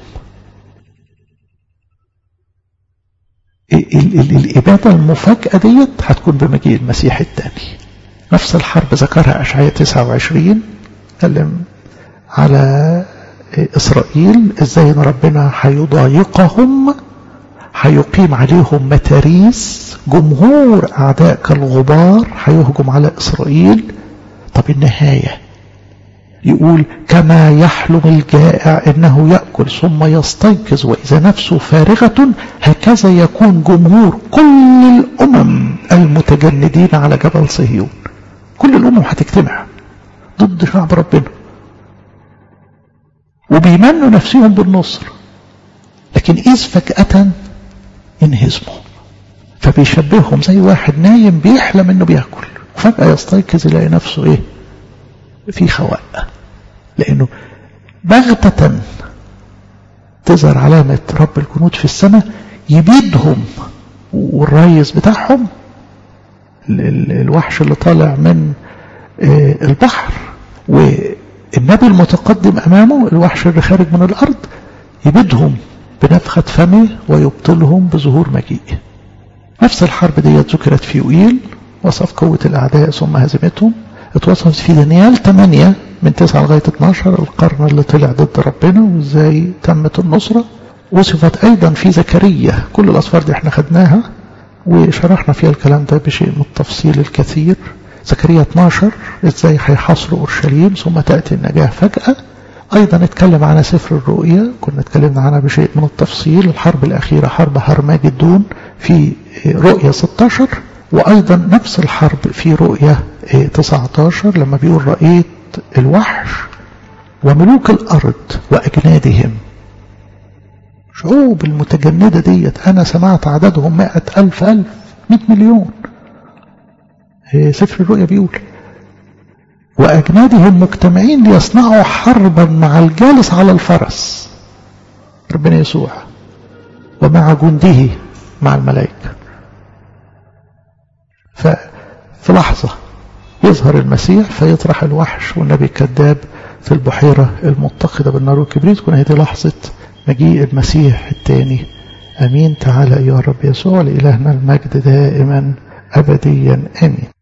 الإبادة المفاجأة ديت هتكون بمجيء المسيح الثاني نفس الحرب ذكرها أشعية 29 تكلم على إسرائيل إزاي إن ربنا هيضايقهم هيقيم عليهم متاريس جمهور أعداء كالغبار هيهجم على إسرائيل طب النهاية يقول كما يحلم الجائع إنه يأكل ثم يستيقظ وإذا نفسه فارغة هكذا يكون جمهور كل الأمم المتجندين على جبل صهيون كل الأمم هتجتمع ضد شعب ربنا وبيمنوا نفسهم بالنصر لكن إذ فجأة انهزموا فبيشبههم زي واحد نايم بيحلم انه بياكل وفجأة يستيقظ يلاقي نفسه ايه في خواء لانه بغتة تظهر علامة رب الجنود في السماء يبيدهم والريس بتاعهم الوحش اللي طالع من البحر والنبي المتقدم امامه الوحش اللي خارج من الارض يبيدهم بنفخة فمه ويبطلهم بظهور مجيئه نفس الحرب دي ذكرت في يوئيل وصف قوة الأعداء ثم هزيمتهم اتوصفت في دانيال 8 من 9 لغاية 12 القرن اللي طلع ضد ربنا وازاي تمت النصرة وصفت أيضا في زكريا كل الأصفار دي احنا خدناها وشرحنا فيها الكلام ده بشيء من التفصيل الكثير زكريا 12 ازاي هيحاصروا أورشليم ثم تأتي النجاة فجأة أيضا اتكلم عن سفر الرؤيا كنا اتكلمنا عنها بشيء من التفصيل الحرب الأخيرة حرب هرماجدون في رؤيا 16 وأيضا نفس الحرب في رؤيا 19 لما بيقول رأيت الوحش وملوك الأرض وأجنادهم شعوب المتجندة ديت أنا سمعت عددهم مائة ألف ألف مئة مليون سفر الرؤيا بيقول وأجنادهم مجتمعين ليصنعوا حربا مع الجالس على الفرس ربنا يسوع ومع جنده مع الملائكة ففي لحظة يظهر المسيح فيطرح الوحش والنبي الكذاب في البحيرة المتقدة بالنار والكبريت تكون هذه لحظة مجيء المسيح الثاني أمين تعالى أيها الرب يسوع لإلهنا المجد دائما أبديا آمين